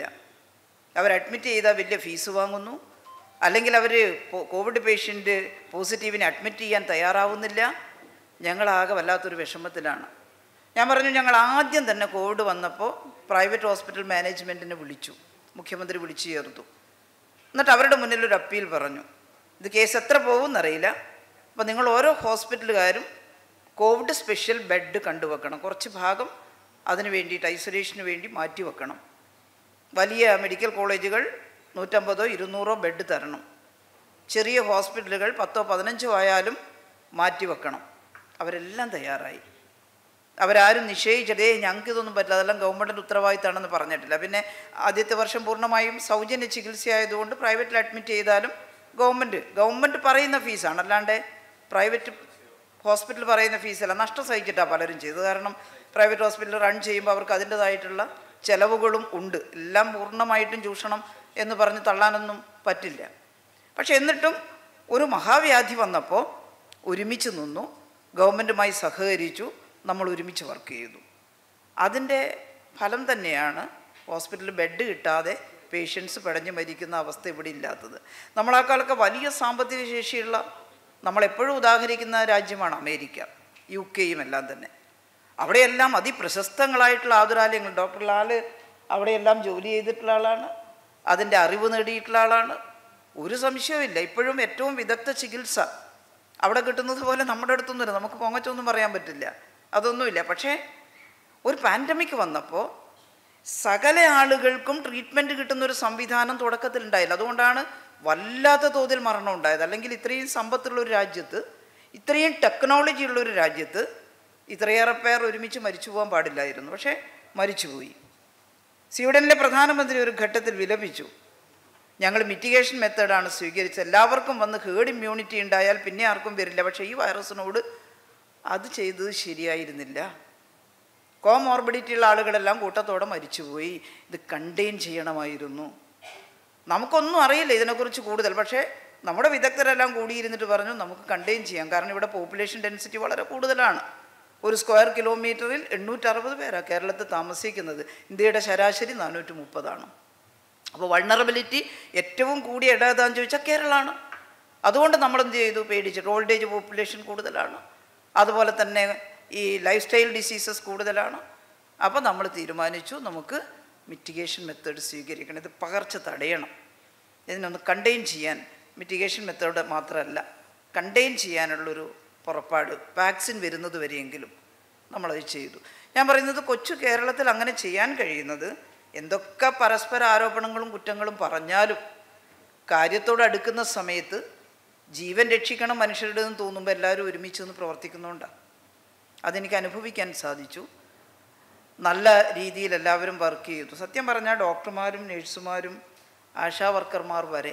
അവർ അഡ്മിറ്റ് ചെയ്താൽ വലിയ ഫീസ് വാങ്ങുന്നു അല്ലെങ്കിൽ അവർ കോവിഡ് പേഷ്യൻ്റ് പോസിറ്റീവിനെ അഡ്മിറ്റ് ചെയ്യാൻ തയ്യാറാവുന്നില്ല ഞങ്ങളാകെ വല്ലാത്തൊരു വിഷമത്തിലാണ് ഞാൻ പറഞ്ഞു ഞങ്ങൾ ആദ്യം തന്നെ കോവിഡ് വന്നപ്പോൾ പ്രൈവറ്റ് ഹോസ്പിറ്റൽ മാനേജ്മെൻറ്റിനെ വിളിച്ചു മുഖ്യമന്ത്രി വിളിച്ചു ചേർത്തു എന്നിട്ട് അവരുടെ മുന്നിൽ ഒരു അപ്പീൽ പറഞ്ഞു ഇത് കേസ് എത്ര പോകുമെന്നറിയില്ല അപ്പോൾ നിങ്ങൾ ഓരോ ഹോസ്പിറ്റലുകാരും കോവിഡ് സ്പെഷ്യൽ ബെഡ് കണ്ടുവെക്കണം കുറച്ച് ഭാഗം അതിന് വേണ്ടിയിട്ട് ഐസൊലേഷന് വേണ്ടി മാറ്റി വെക്കണം വലിയ മെഡിക്കൽ കോളേജുകൾ നൂറ്റമ്പതോ ഇരുന്നൂറോ ബെഡ് തരണം ചെറിയ ഹോസ്പിറ്റലുകൾ പത്തോ പതിനഞ്ചോ ആയാലും മാറ്റി വെക്കണം അവരെല്ലാം തയ്യാറായി അവരാരും നിശ്ചയിച്ചതേ ഞങ്ങൾക്ക് ഇതൊന്നും പറ്റില്ല അതെല്ലാം ഗവൺമെൻറ്റിൻ്റെ ഉത്തരവാദിത്തമാണെന്ന് പറഞ്ഞിട്ടില്ല പിന്നെ ആദ്യത്തെ വർഷം പൂർണ്ണമായും സൗജന്യ ചികിത്സയായതുകൊണ്ട് പ്രൈവറ്റിൽ അഡ്മിറ്റ് ചെയ്താലും ഗവൺമെൻറ് ഗവൺമെൻറ് പറയുന്ന ഫീസാണ് അല്ലാണ്ട് പ്രൈവറ്റ് ഹോസ്പിറ്റൽ പറയുന്ന ഫീസല്ല നഷ്ടം സഹിച്ചിട്ടാണ് പലരും ചെയ്തത് കാരണം പ്രൈവറ്റ് ഹോസ്പിറ്റൽ റൺ ചെയ്യുമ്പോൾ അവർക്ക് അതിൻ്റെതായിട്ടുള്ള ചിലവുകളും ഉണ്ട് എല്ലാം പൂർണ്ണമായിട്ടും ചൂഷണം എന്ന് പറഞ്ഞ് തള്ളാനൊന്നും പറ്റില്ല പക്ഷെ എന്നിട്ടും ഒരു മഹാവ്യാധി വന്നപ്പോൾ ഒരുമിച്ച് നിന്നു ഗവൺമെൻറ്റുമായി സഹകരിച്ചു നമ്മൾ ഒരുമിച്ച് വർക്ക് ചെയ്തു അതിൻ്റെ ഫലം തന്നെയാണ് ഹോസ്പിറ്റലിൽ ബെഡ് കിട്ടാതെ പേഷ്യൻസ് പിടഞ്ഞ് മരിക്കുന്ന അവസ്ഥ ഇവിടെ ഇല്ലാത്തത് നമ്മളെക്കാളൊക്കെ വലിയ സാമ്പത്തിക ശേഷിയുള്ള നമ്മളെപ്പോഴും ഉദാഹരിക്കുന്ന രാജ്യമാണ് അമേരിക്ക യു കെയും എല്ലാം തന്നെ അവിടെയെല്ലാം അതിപ്രശസ്തങ്ങളായിട്ടുള്ള ആതുരാലയങ്ങൾ ഡോക്ടർ ലാല് അവിടെയെല്ലാം ജോലി ചെയ്തിട്ടുള്ള ആളാണ് അതിൻ്റെ അറിവ് നേടിയിട്ടുള്ള ആളാണ് ഒരു സംശയവുമില്ല ഇപ്പോഴും ഏറ്റവും വിദഗ്ധ ചികിത്സ അവിടെ കിട്ടുന്നത് പോലെ നമ്മുടെ അടുത്തൊന്നുമില്ല നമുക്ക് പൊങ്ങച്ചൊന്നും പറയാൻ പറ്റില്ല അതൊന്നുമില്ല പക്ഷേ ഒരു പാൻഡമിക് വന്നപ്പോൾ സകല ആളുകൾക്കും ട്രീറ്റ്മെൻറ്റ് കിട്ടുന്ന ഒരു സംവിധാനം തുടക്കത്തിൽ ഉണ്ടായില്ല അതുകൊണ്ടാണ് വല്ലാത്ത തോതിൽ മരണം ഉണ്ടായത് അല്ലെങ്കിൽ ഇത്രയും സമ്പത്തുള്ള ഒരു രാജ്യത്ത് ഇത്രയും ടെക്നോളജി ഉള്ള ഒരു രാജ്യത്ത് ഇത്രയേറെ പേർ ഒരുമിച്ച് മരിച്ചു പോകാൻ പാടില്ലായിരുന്നു പക്ഷേ മരിച്ചുപോയി സ്വീഡനിലെ പ്രധാനമന്ത്രി ഒരു ഘട്ടത്തിൽ വിലപിച്ചു ഞങ്ങൾ മിറ്റിഗേഷൻ മെത്തേഡാണ് സ്വീകരിച്ചത് എല്ലാവർക്കും വന്ന് ഹേർഡ് ഇമ്മ്യൂണിറ്റി ഉണ്ടായാൽ പിന്നെ ആർക്കും വരില്ല പക്ഷേ ഈ വൈറസിനോട് അത് ചെയ്തത് ശരിയായിരുന്നില്ല കോമോർബിഡിറ്റി ഉള്ള ആളുകളെല്ലാം കൂട്ടത്തോടെ മരിച്ചുപോയി ഇത് കണ്ടെയ്ൻ ചെയ്യണമായിരുന്നു നമുക്കൊന്നും അറിയില്ല ഇതിനെക്കുറിച്ച് കൂടുതൽ പക്ഷേ നമ്മുടെ വിദഗ്ധരെല്ലാം കൂടിയിരുന്നിട്ട് പറഞ്ഞു നമുക്ക് കണ്ടെയ്ൻ ചെയ്യാം കാരണം ഇവിടെ പോപ്പുലേഷൻ ഡെൻസിറ്റി വളരെ കൂടുതലാണ് ഒരു സ്ക്വയർ കിലോമീറ്ററിൽ എണ്ണൂറ്ററുപത് പേരാണ് കേരളത്തിൽ താമസിക്കുന്നത് ഇന്ത്യയുടെ ശരാശരി നാനൂറ്റി മുപ്പതാണ് അപ്പോൾ വൾണറബിലിറ്റി ഏറ്റവും കൂടിയ ഇട ഏതാന്ന് ചോദിച്ചാൽ കേരളമാണ് അതുകൊണ്ട് നമ്മൾ എന്ത് ചെയ്തു പേടിച്ചിട്ട് ഓൾഡ് ഏജ് പോപ്പുലേഷൻ കൂടുതലാണ് അതുപോലെ തന്നെ ഈ ലൈഫ് സ്റ്റൈൽ ഡിസീസസ് കൂടുതലാണ് അപ്പോൾ നമ്മൾ തീരുമാനിച്ചു നമുക്ക് മിറ്റിഗേഷൻ മെത്തേഡ് സ്വീകരിക്കണം ഇത് പകർച്ച തടയണം ഇതിനൊന്ന് കണ്ടെയ്ൻ ചെയ്യാൻ മിറ്റിഗേഷൻ മെത്തേഡ് മാത്രമല്ല കണ്ടെയ്ൻ ചെയ്യാനുള്ളൊരു പുറപ്പാട് വാക്സിൻ വരുന്നത് വരെയെങ്കിലും നമ്മളത് ചെയ്തു ഞാൻ പറയുന്നത് കൊച്ചു കേരളത്തിൽ അങ്ങനെ ചെയ്യാൻ കഴിയുന്നത് എന്തൊക്കെ പരസ്പര ആരോപണങ്ങളും കുറ്റങ്ങളും പറഞ്ഞാലും കാര്യത്തോട് അടുക്കുന്ന സമയത്ത് ജീവൻ രക്ഷിക്കണം മനുഷ്യരുടെ എന്ന് തോന്നുമ്പോൾ എല്ലാവരും ഒരുമിച്ച് നിന്ന് പ്രവർത്തിക്കുന്നുണ്ടാണ് അതെനിക്ക് അനുഭവിക്കാൻ സാധിച്ചു നല്ല രീതിയിൽ എല്ലാവരും വർക്ക് ചെയ്തു സത്യം പറഞ്ഞാൽ ഡോക്ടർമാരും നഴ്സുമാരും ആശാ വർക്കർമാർ വരെ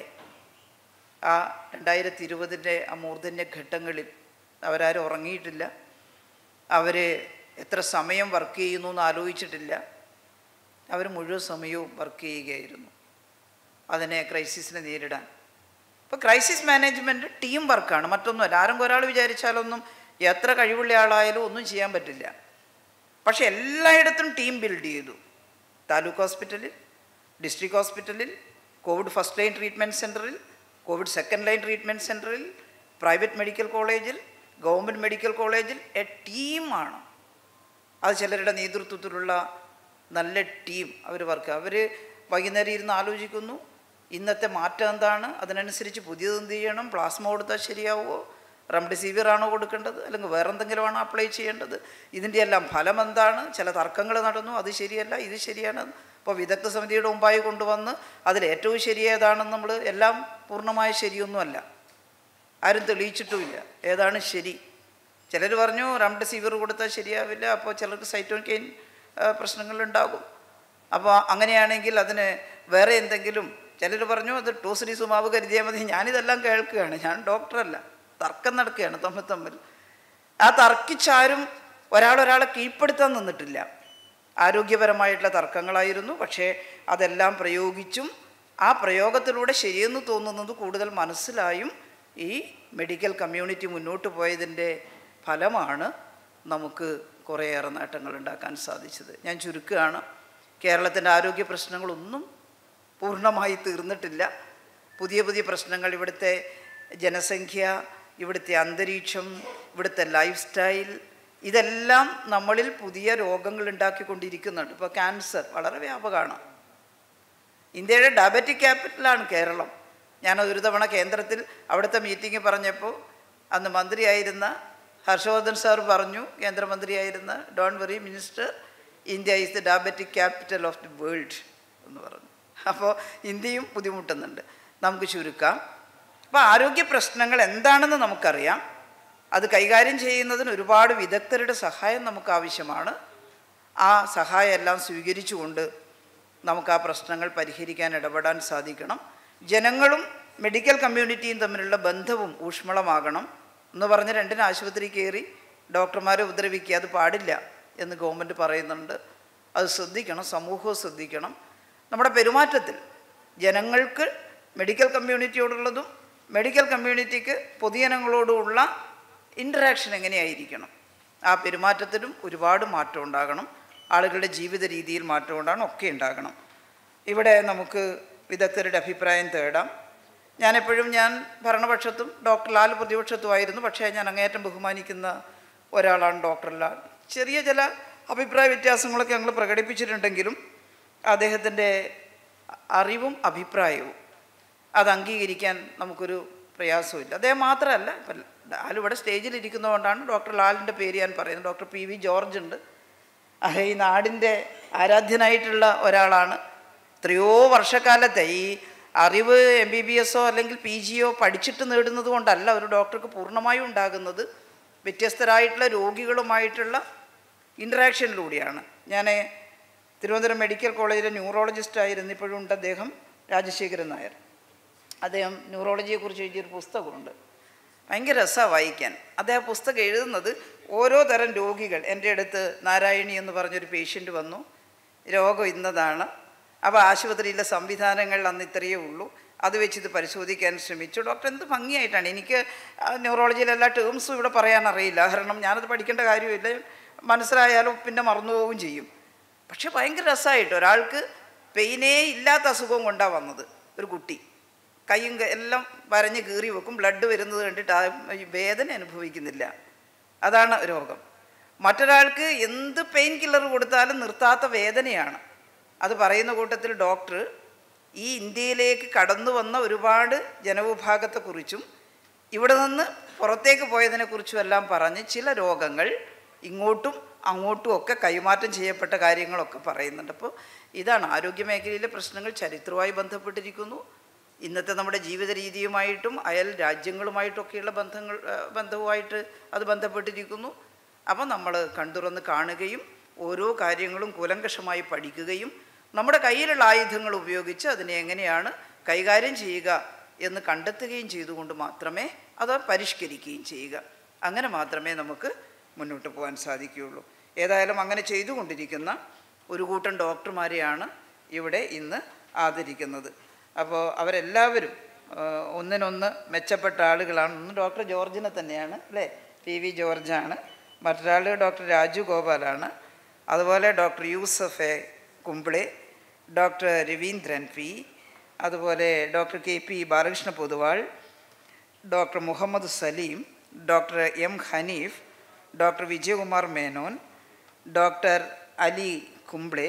ആ രണ്ടായിരത്തി ഇരുപതിൻ്റെ ആ മൂർധന്യ ഘട്ടങ്ങളിൽ അവരാരും ഉറങ്ങിയിട്ടില്ല അവർ എത്ര സമയം വർക്ക് ചെയ്യുന്നു എന്ന് ആലോചിച്ചിട്ടില്ല അവർ മുഴുവൻ സമയവും വർക്ക് ചെയ്യുകയായിരുന്നു അതിനെ ക്രൈസിസിനെ നേരിടാൻ ഇപ്പോൾ ക്രൈസിസ് മാനേജ്മെൻറ്റ് ടീം വർക്കാണ് മറ്റൊന്നുമല്ല ആരും ഒരാൾ വിചാരിച്ചാലൊന്നും എത്ര കഴിവുള്ള ആളായാലും ഒന്നും ചെയ്യാൻ പറ്റില്ല പക്ഷെ എല്ലായിടത്തും ടീം ബിൽഡ് ചെയ്തു താലൂക്ക് ഹോസ്പിറ്റലിൽ ഡിസ്ട്രിക്ട് ഹോസ്പിറ്റലിൽ കോവിഡ് ഫസ്റ്റ് ലൈൻ ട്രീറ്റ്മെൻറ്റ് സെൻറ്ററിൽ കോവിഡ് സെക്കൻഡ് ലൈൻ ട്രീറ്റ്മെൻറ്റ് സെൻറ്ററിൽ പ്രൈവറ്റ് മെഡിക്കൽ കോളേജിൽ ഗവൺമെൻറ് മെഡിക്കൽ കോളേജിൽ എ ടീമാണ് അത് ചിലരുടെ നേതൃത്വത്തിലുള്ള നല്ല ടീം അവർ വർക്ക് അവർ വൈകുന്നേരം ഇരുന്ന് ആലോചിക്കുന്നു ഇന്നത്തെ മാറ്റം എന്താണ് അതിനനുസരിച്ച് പുതിയത് എന്ത് ചെയ്യണം പ്ലാസ്മ കൊടുത്താൽ ശരിയാവുമോ റെംഡെസിവിർ ആണോ കൊടുക്കേണ്ടത് അല്ലെങ്കിൽ വേറെ എന്തെങ്കിലും ആണോ അപ്ലൈ ചെയ്യേണ്ടത് ഇതിൻ്റെ എല്ലാം ഫലം എന്താണ് ചില തർക്കങ്ങൾ നടന്നു അത് ശരിയല്ല ഇത് ശരിയാണ് അപ്പോൾ വിദഗ്ധ സമിതിയുടെ മുമ്പായി കൊണ്ടുവന്ന് അതിൽ ഏറ്റവും ശരിയേതാണെന്ന് നമ്മൾ എല്ലാം പൂർണ്ണമായ ശരിയൊന്നുമല്ല ആരും തെളിയിച്ചിട്ടുമില്ല ഏതാണ് ശരി ചിലർ പറഞ്ഞു റംഡെസിവിർ കൊടുത്താൽ ശരിയാവില്ല അപ്പോൾ ചിലർക്ക് സൈറ്റോകെയിൻ പ്രശ്നങ്ങളുണ്ടാകും അപ്പോൾ അങ്ങനെയാണെങ്കിൽ അതിന് വേറെ എന്തെങ്കിലും ചിലർ പറഞ്ഞു അത് ടോസിനിസുമാവ് കരുതിയാൽ മതി ഞാനിതെല്ലാം കേൾക്കുകയാണ് ഞാൻ ഡോക്ടറല്ല തർക്കം നടക്കുകയാണ് തമ്മിൽ തമ്മിൽ ആ തർക്കിച്ചാരും ഒരാളൊരാളെ കീഴ്പ്പെടുത്താൻ നിന്നിട്ടില്ല ആരോഗ്യപരമായിട്ടുള്ള തർക്കങ്ങളായിരുന്നു പക്ഷേ അതെല്ലാം പ്രയോഗിച്ചും ആ പ്രയോഗത്തിലൂടെ ശരിയെന്ന് തോന്നുന്നത് കൂടുതൽ മനസ്സിലായും ഈ മെഡിക്കൽ കമ്മ്യൂണിറ്റി മുന്നോട്ട് പോയതിൻ്റെ ഫലമാണ് നമുക്ക് കുറേയേറെ നേട്ടങ്ങൾ ഉണ്ടാക്കാൻ സാധിച്ചത് ഞാൻ ചുരുക്കുകയാണ് കേരളത്തിൻ്റെ ആരോഗ്യ പ്രശ്നങ്ങളൊന്നും പൂർണ്ണമായി തീർന്നിട്ടില്ല പുതിയ പുതിയ പ്രശ്നങ്ങൾ ഇവിടുത്തെ ജനസംഖ്യ ഇവിടുത്തെ അന്തരീക്ഷം ഇവിടുത്തെ ലൈഫ് സ്റ്റൈൽ ഇതെല്ലാം നമ്മളിൽ പുതിയ രോഗങ്ങൾ ഉണ്ടാക്കിക്കൊണ്ടിരിക്കുന്നുണ്ട് ഇപ്പോൾ ക്യാൻസർ വളരെ വ്യാപകമാണ് ഇന്ത്യയുടെ ഡയബറ്റിക് ക്യാപിറ്റലാണ് കേരളം ഞാൻ ഒരു തവണ കേന്ദ്രത്തിൽ അവിടുത്തെ മീറ്റിംഗ് പറഞ്ഞപ്പോൾ അന്ന് മന്ത്രിയായിരുന്ന ഹർഷവർദ്ധൻ സാർ പറഞ്ഞു കേന്ദ്രമന്ത്രിയായിരുന്ന ഡോൺ very minister India is the diabetic capital of the world എന്ന് പറഞ്ഞു അപ്പോൾ ഇന്ത്യയും ബുദ്ധിമുട്ടുന്നുണ്ട് നമുക്ക് ചുരുക്കാം അപ്പോൾ ആരോഗ്യ പ്രശ്നങ്ങൾ എന്താണെന്ന് നമുക്കറിയാം അത് കൈകാര്യം ചെയ്യുന്നതിന് ഒരുപാട് വിദഗ്ധരുടെ സഹായം നമുക്ക് ആവശ്യമാണ് ആ സഹായം എല്ലാം സ്വീകരിച്ചുകൊണ്ട് നമുക്ക് ആ പ്രശ്നങ്ങൾ പരിഹരിക്കാൻ ഇടപെടാൻ സാധിക്കണം ജനങ്ങളും മെഡിക്കൽ കമ്മ്യൂണിറ്റിയും തമ്മിലുള്ള ബന്ധവും ഊഷ്മളമാകണം എന്ന് പറഞ്ഞ് രണ്ടിന് ആശുപത്രി കയറി ഡോക്ടർമാരെ ഉപദ്രവിക്കുക അത് പാടില്ല എന്ന് ഗവൺമെൻറ് പറയുന്നുണ്ട് അത് ശ്രദ്ധിക്കണം സമൂഹവും ശ്രദ്ധിക്കണം നമ്മുടെ പെരുമാറ്റത്തിൽ ജനങ്ങൾക്ക് മെഡിക്കൽ കമ്മ്യൂണിറ്റിയോടുള്ളതും മെഡിക്കൽ കമ്മ്യൂണിറ്റിക്ക് പൊതുജനങ്ങളോടുമുള്ള ഇൻറ്ററാക്ഷൻ എങ്ങനെയായിരിക്കണം ആ പെരുമാറ്റത്തിലും ഒരുപാട് മാറ്റം ഉണ്ടാകണം ആളുകളുടെ ജീവിത രീതിയിൽ മാറ്റം ഉണ്ടാകണം ഒക്കെ ഉണ്ടാകണം ഇവിടെ നമുക്ക് വിദഗ്ധരുടെ അഭിപ്രായം തേടാം ഞാനെപ്പോഴും ഞാൻ ഭരണപക്ഷത്തും ഡോക്ടർ ലാൽ പ്രതിപക്ഷത്തുമായിരുന്നു പക്ഷേ ഞാൻ അങ്ങേയറ്റം ബഹുമാനിക്കുന്ന ഒരാളാണ് ഡോക്ടർ ലാൽ ചെറിയ ചില അഭിപ്രായ വ്യത്യാസങ്ങളൊക്കെ ഞങ്ങൾ പ്രകടിപ്പിച്ചിട്ടുണ്ടെങ്കിലും അദ്ദേഹത്തിൻ്റെ അറിവും അഭിപ്രായവും അത് അംഗീകരിക്കാൻ നമുക്കൊരു പ്രയാസമില്ല അദ്ദേഹം മാത്രമല്ല ഇപ്പം ലാൽ ഇവിടെ സ്റ്റേജിൽ ഇരിക്കുന്നതുകൊണ്ടാണ് ഡോക്ടർ ലാലിൻ്റെ പേര് ഞാൻ പറയുന്നത് ഡോക്ടർ പി വി ജോർജ് ഉണ്ട് അത് ഈ നാടിൻ്റെ ആരാധ്യനായിട്ടുള്ള ഒരാളാണ് എത്രയോ വർഷക്കാലത്തെ ഈ അറിവ് എം ബി ബി എസോ അല്ലെങ്കിൽ പി ജിയോ പഠിച്ചിട്ട് നേടുന്നത് കൊണ്ടല്ല ഒരു ഡോക്ടർക്ക് പൂർണ്ണമായും ഉണ്ടാകുന്നത് വ്യത്യസ്തരായിട്ടുള്ള രോഗികളുമായിട്ടുള്ള ഇൻട്രാക്ഷനിലൂടെയാണ് ഞാൻ തിരുവനന്തപുരം മെഡിക്കൽ കോളേജിലെ ന്യൂറോളജിസ്റ്റ് ആയിരുന്നു ഇപ്പോഴും ഉണ്ട് അദ്ദേഹം രാജശേഖരൻ നായർ അദ്ദേഹം ന്യൂറോളജിയെക്കുറിച്ച് എഴുതിയൊരു പുസ്തകമുണ്ട് ഭയങ്കര രസമാണ് വായിക്കാൻ അദ്ദേഹം പുസ്തകം എഴുതുന്നത് ഓരോ തരം രോഗികൾ എൻ്റെ അടുത്ത് നാരായണി എന്ന് പറഞ്ഞൊരു പേഷ്യൻ്റ് വന്നു രോഗം ഇന്നതാണ് അപ്പോൾ ആശുപത്രിയിലെ സംവിധാനങ്ങൾ അന്ന് ഇത്രയേ ഉള്ളൂ അത് വെച്ച് ഇത് പരിശോധിക്കാൻ ശ്രമിച്ചു ഡോക്ടർ എന്ത് ഭംഗിയായിട്ടാണ് എനിക്ക് ന്യൂറോളജിയിലെ എല്ലാ ടേംസും ഇവിടെ പറയാൻ അറിയില്ല കാരണം ഞാനത് പഠിക്കേണ്ട കാര്യമില്ല മനസ്സിലായാലും പിന്നെ മറന്നുപോവുകയും ചെയ്യും പക്ഷെ ഭയങ്കര രസമായിട്ട് ഒരാൾക്ക് പെയിനേ ഇല്ലാത്ത അസുഖം കൊണ്ടാണ് വന്നത് ഒരു കുട്ടി കൈയും ക- എല്ലാം വരഞ്ഞ് കീറി വെക്കും ബ്ലഡ് വരുന്നത് കണ്ടിട്ട് ആ ഈ വേദന അനുഭവിക്കുന്നില്ല അതാണ് രോഗം മറ്റൊരാൾക്ക് എന്ത് പെയിൻ കില്ലർ കൊടുത്താലും നിർത്താത്ത വേദനയാണ് അത് പറയുന്ന കൂട്ടത്തിൽ ഡോക്ടർ ഈ ഇന്ത്യയിലേക്ക് കടന്നു വന്ന ഒരുപാട് ജനവിഭാഗത്തെക്കുറിച്ചും ഇവിടെ നിന്ന് പുറത്തേക്ക് പോയതിനെക്കുറിച്ചും എല്ലാം പറഞ്ഞ് ചില രോഗങ്ങൾ ഇങ്ങോട്ടും അങ്ങോട്ടും ഒക്കെ കൈമാറ്റം ചെയ്യപ്പെട്ട കാര്യങ്ങളൊക്കെ പറയുന്നുണ്ട് അപ്പോൾ ഇതാണ് ആരോഗ്യ മേഖലയിലെ പ്രശ്നങ്ങൾ ചരിത്രവുമായി ബന്ധപ്പെട്ടിരിക്കുന്നു ഇന്നത്തെ നമ്മുടെ ജീവിത രീതിയുമായിട്ടും അയൽ രാജ്യങ്ങളുമായിട്ടൊക്കെയുള്ള ബന്ധങ്ങൾ ആ, ബന്ധവുമായിട്ട് അത് ബന്ധപ്പെട്ടിരിക്കുന്നു അപ്പോൾ നമ്മൾ കണ്ടുറന്ന് കാണുകയും ഓരോ കാര്യങ്ങളും കൂലങ്കഷമായി പഠിക്കുകയും നമ്മുടെ കയ്യിലുള്ള ആയുധങ്ങൾ ഉപയോഗിച്ച് അതിനെ എങ്ങനെയാണ് കൈകാര്യം ചെയ്യുക എന്ന് കണ്ടെത്തുകയും ചെയ്തുകൊണ്ട് മാത്രമേ അത് പരിഷ്കരിക്കുകയും ചെയ്യുക അങ്ങനെ മാത്രമേ നമുക്ക് മുന്നോട്ട് പോകാൻ സാധിക്കുകയുള്ളൂ ഏതായാലും അങ്ങനെ ചെയ്തുകൊണ്ടിരിക്കുന്ന ഒരു കൂട്ടം ഡോക്ടർമാരെയാണ് ഇവിടെ ഇന്ന് ആദരിക്കുന്നത് അപ്പോൾ അവരെല്ലാവരും ആ, ഒന്നിനൊന്ന് മെച്ചപ്പെട്ട ആളുകളാണ് ഒന്ന് ഡോക്ടർ ജോർജിനെ തന്നെയാണ് അല്ലേ പി വി ജോർജാണ് മറ്റൊരാൾ ഡോക്ടർ രാജു ഗോപാലാണ് അതുപോലെ doctor Yusuf A Kumble doctor Raveendran P അതുപോലെ doctor K P Balakrishna Poduval doctor Muhammad Saleem doctor M Haneef doctor Vijayakumar Menon doctor Ali Kumble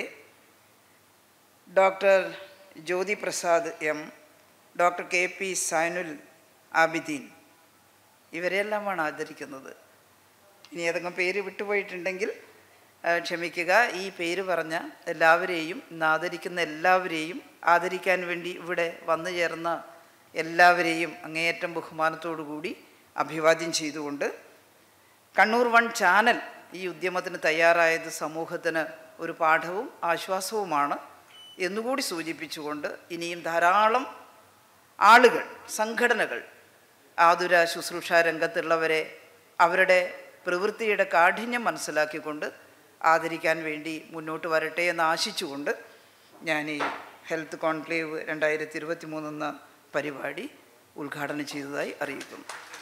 doctor Jyothi Prasad M doctor K P Zainul Abideen ഇവരെല്ലാമാണ് ആദരിക്കുന്നത് ഇനി ഏതെങ്കിലും പേര് വിട്ടുപോയിട്ടുണ്ടെങ്കിൽ ആ, ക്ഷമിക്കുക ഈ പേര് പറഞ്ഞ എല്ലാവരെയും ഇന്ന് ആദരിക്കുന്ന എല്ലാവരെയും ആദരിക്കാൻ വേണ്ടി ഇവിടെ വന്നു ചേർന്ന എല്ലാവരെയും അങ്ങേയറ്റം ബഹുമാനത്തോടു കൂടി അഭിവാദ്യം ചെയ്തുകൊണ്ട് കണ്ണൂർ വൺ ചാനൽ ഈ ഉദ്യമത്തിന് തയ്യാറായത് സമൂഹത്തിന് ഒരു പാഠവും ആശ്വാസവുമാണ് എന്നുകൂടി സൂചിപ്പിച്ചുകൊണ്ട് ഇനിയും ധാരാളം ആളുകൾ സംഘടനകൾ ആതുര ശുശ്രൂഷ രംഗത്തുള്ളവരെ അവരുടെ പ്രവൃത്തിയുടെ കാഠിന്യം മനസ്സിലാക്കിക്കൊണ്ട് ആദരിക്കാൻ വേണ്ടി മുന്നോട്ട് വരട്ടെ എന്ന് ആശിച്ചുകൊണ്ട് ഞാൻ ഈ ഹെൽത്ത് കോൺക്ലേവ് രണ്ടായിരത്തി ഇരുപത്തി മൂന്നെന്ന പരിപാടി ഉദ്ഘാടനം ചെയ്തതായി അറിയിക്കുന്നു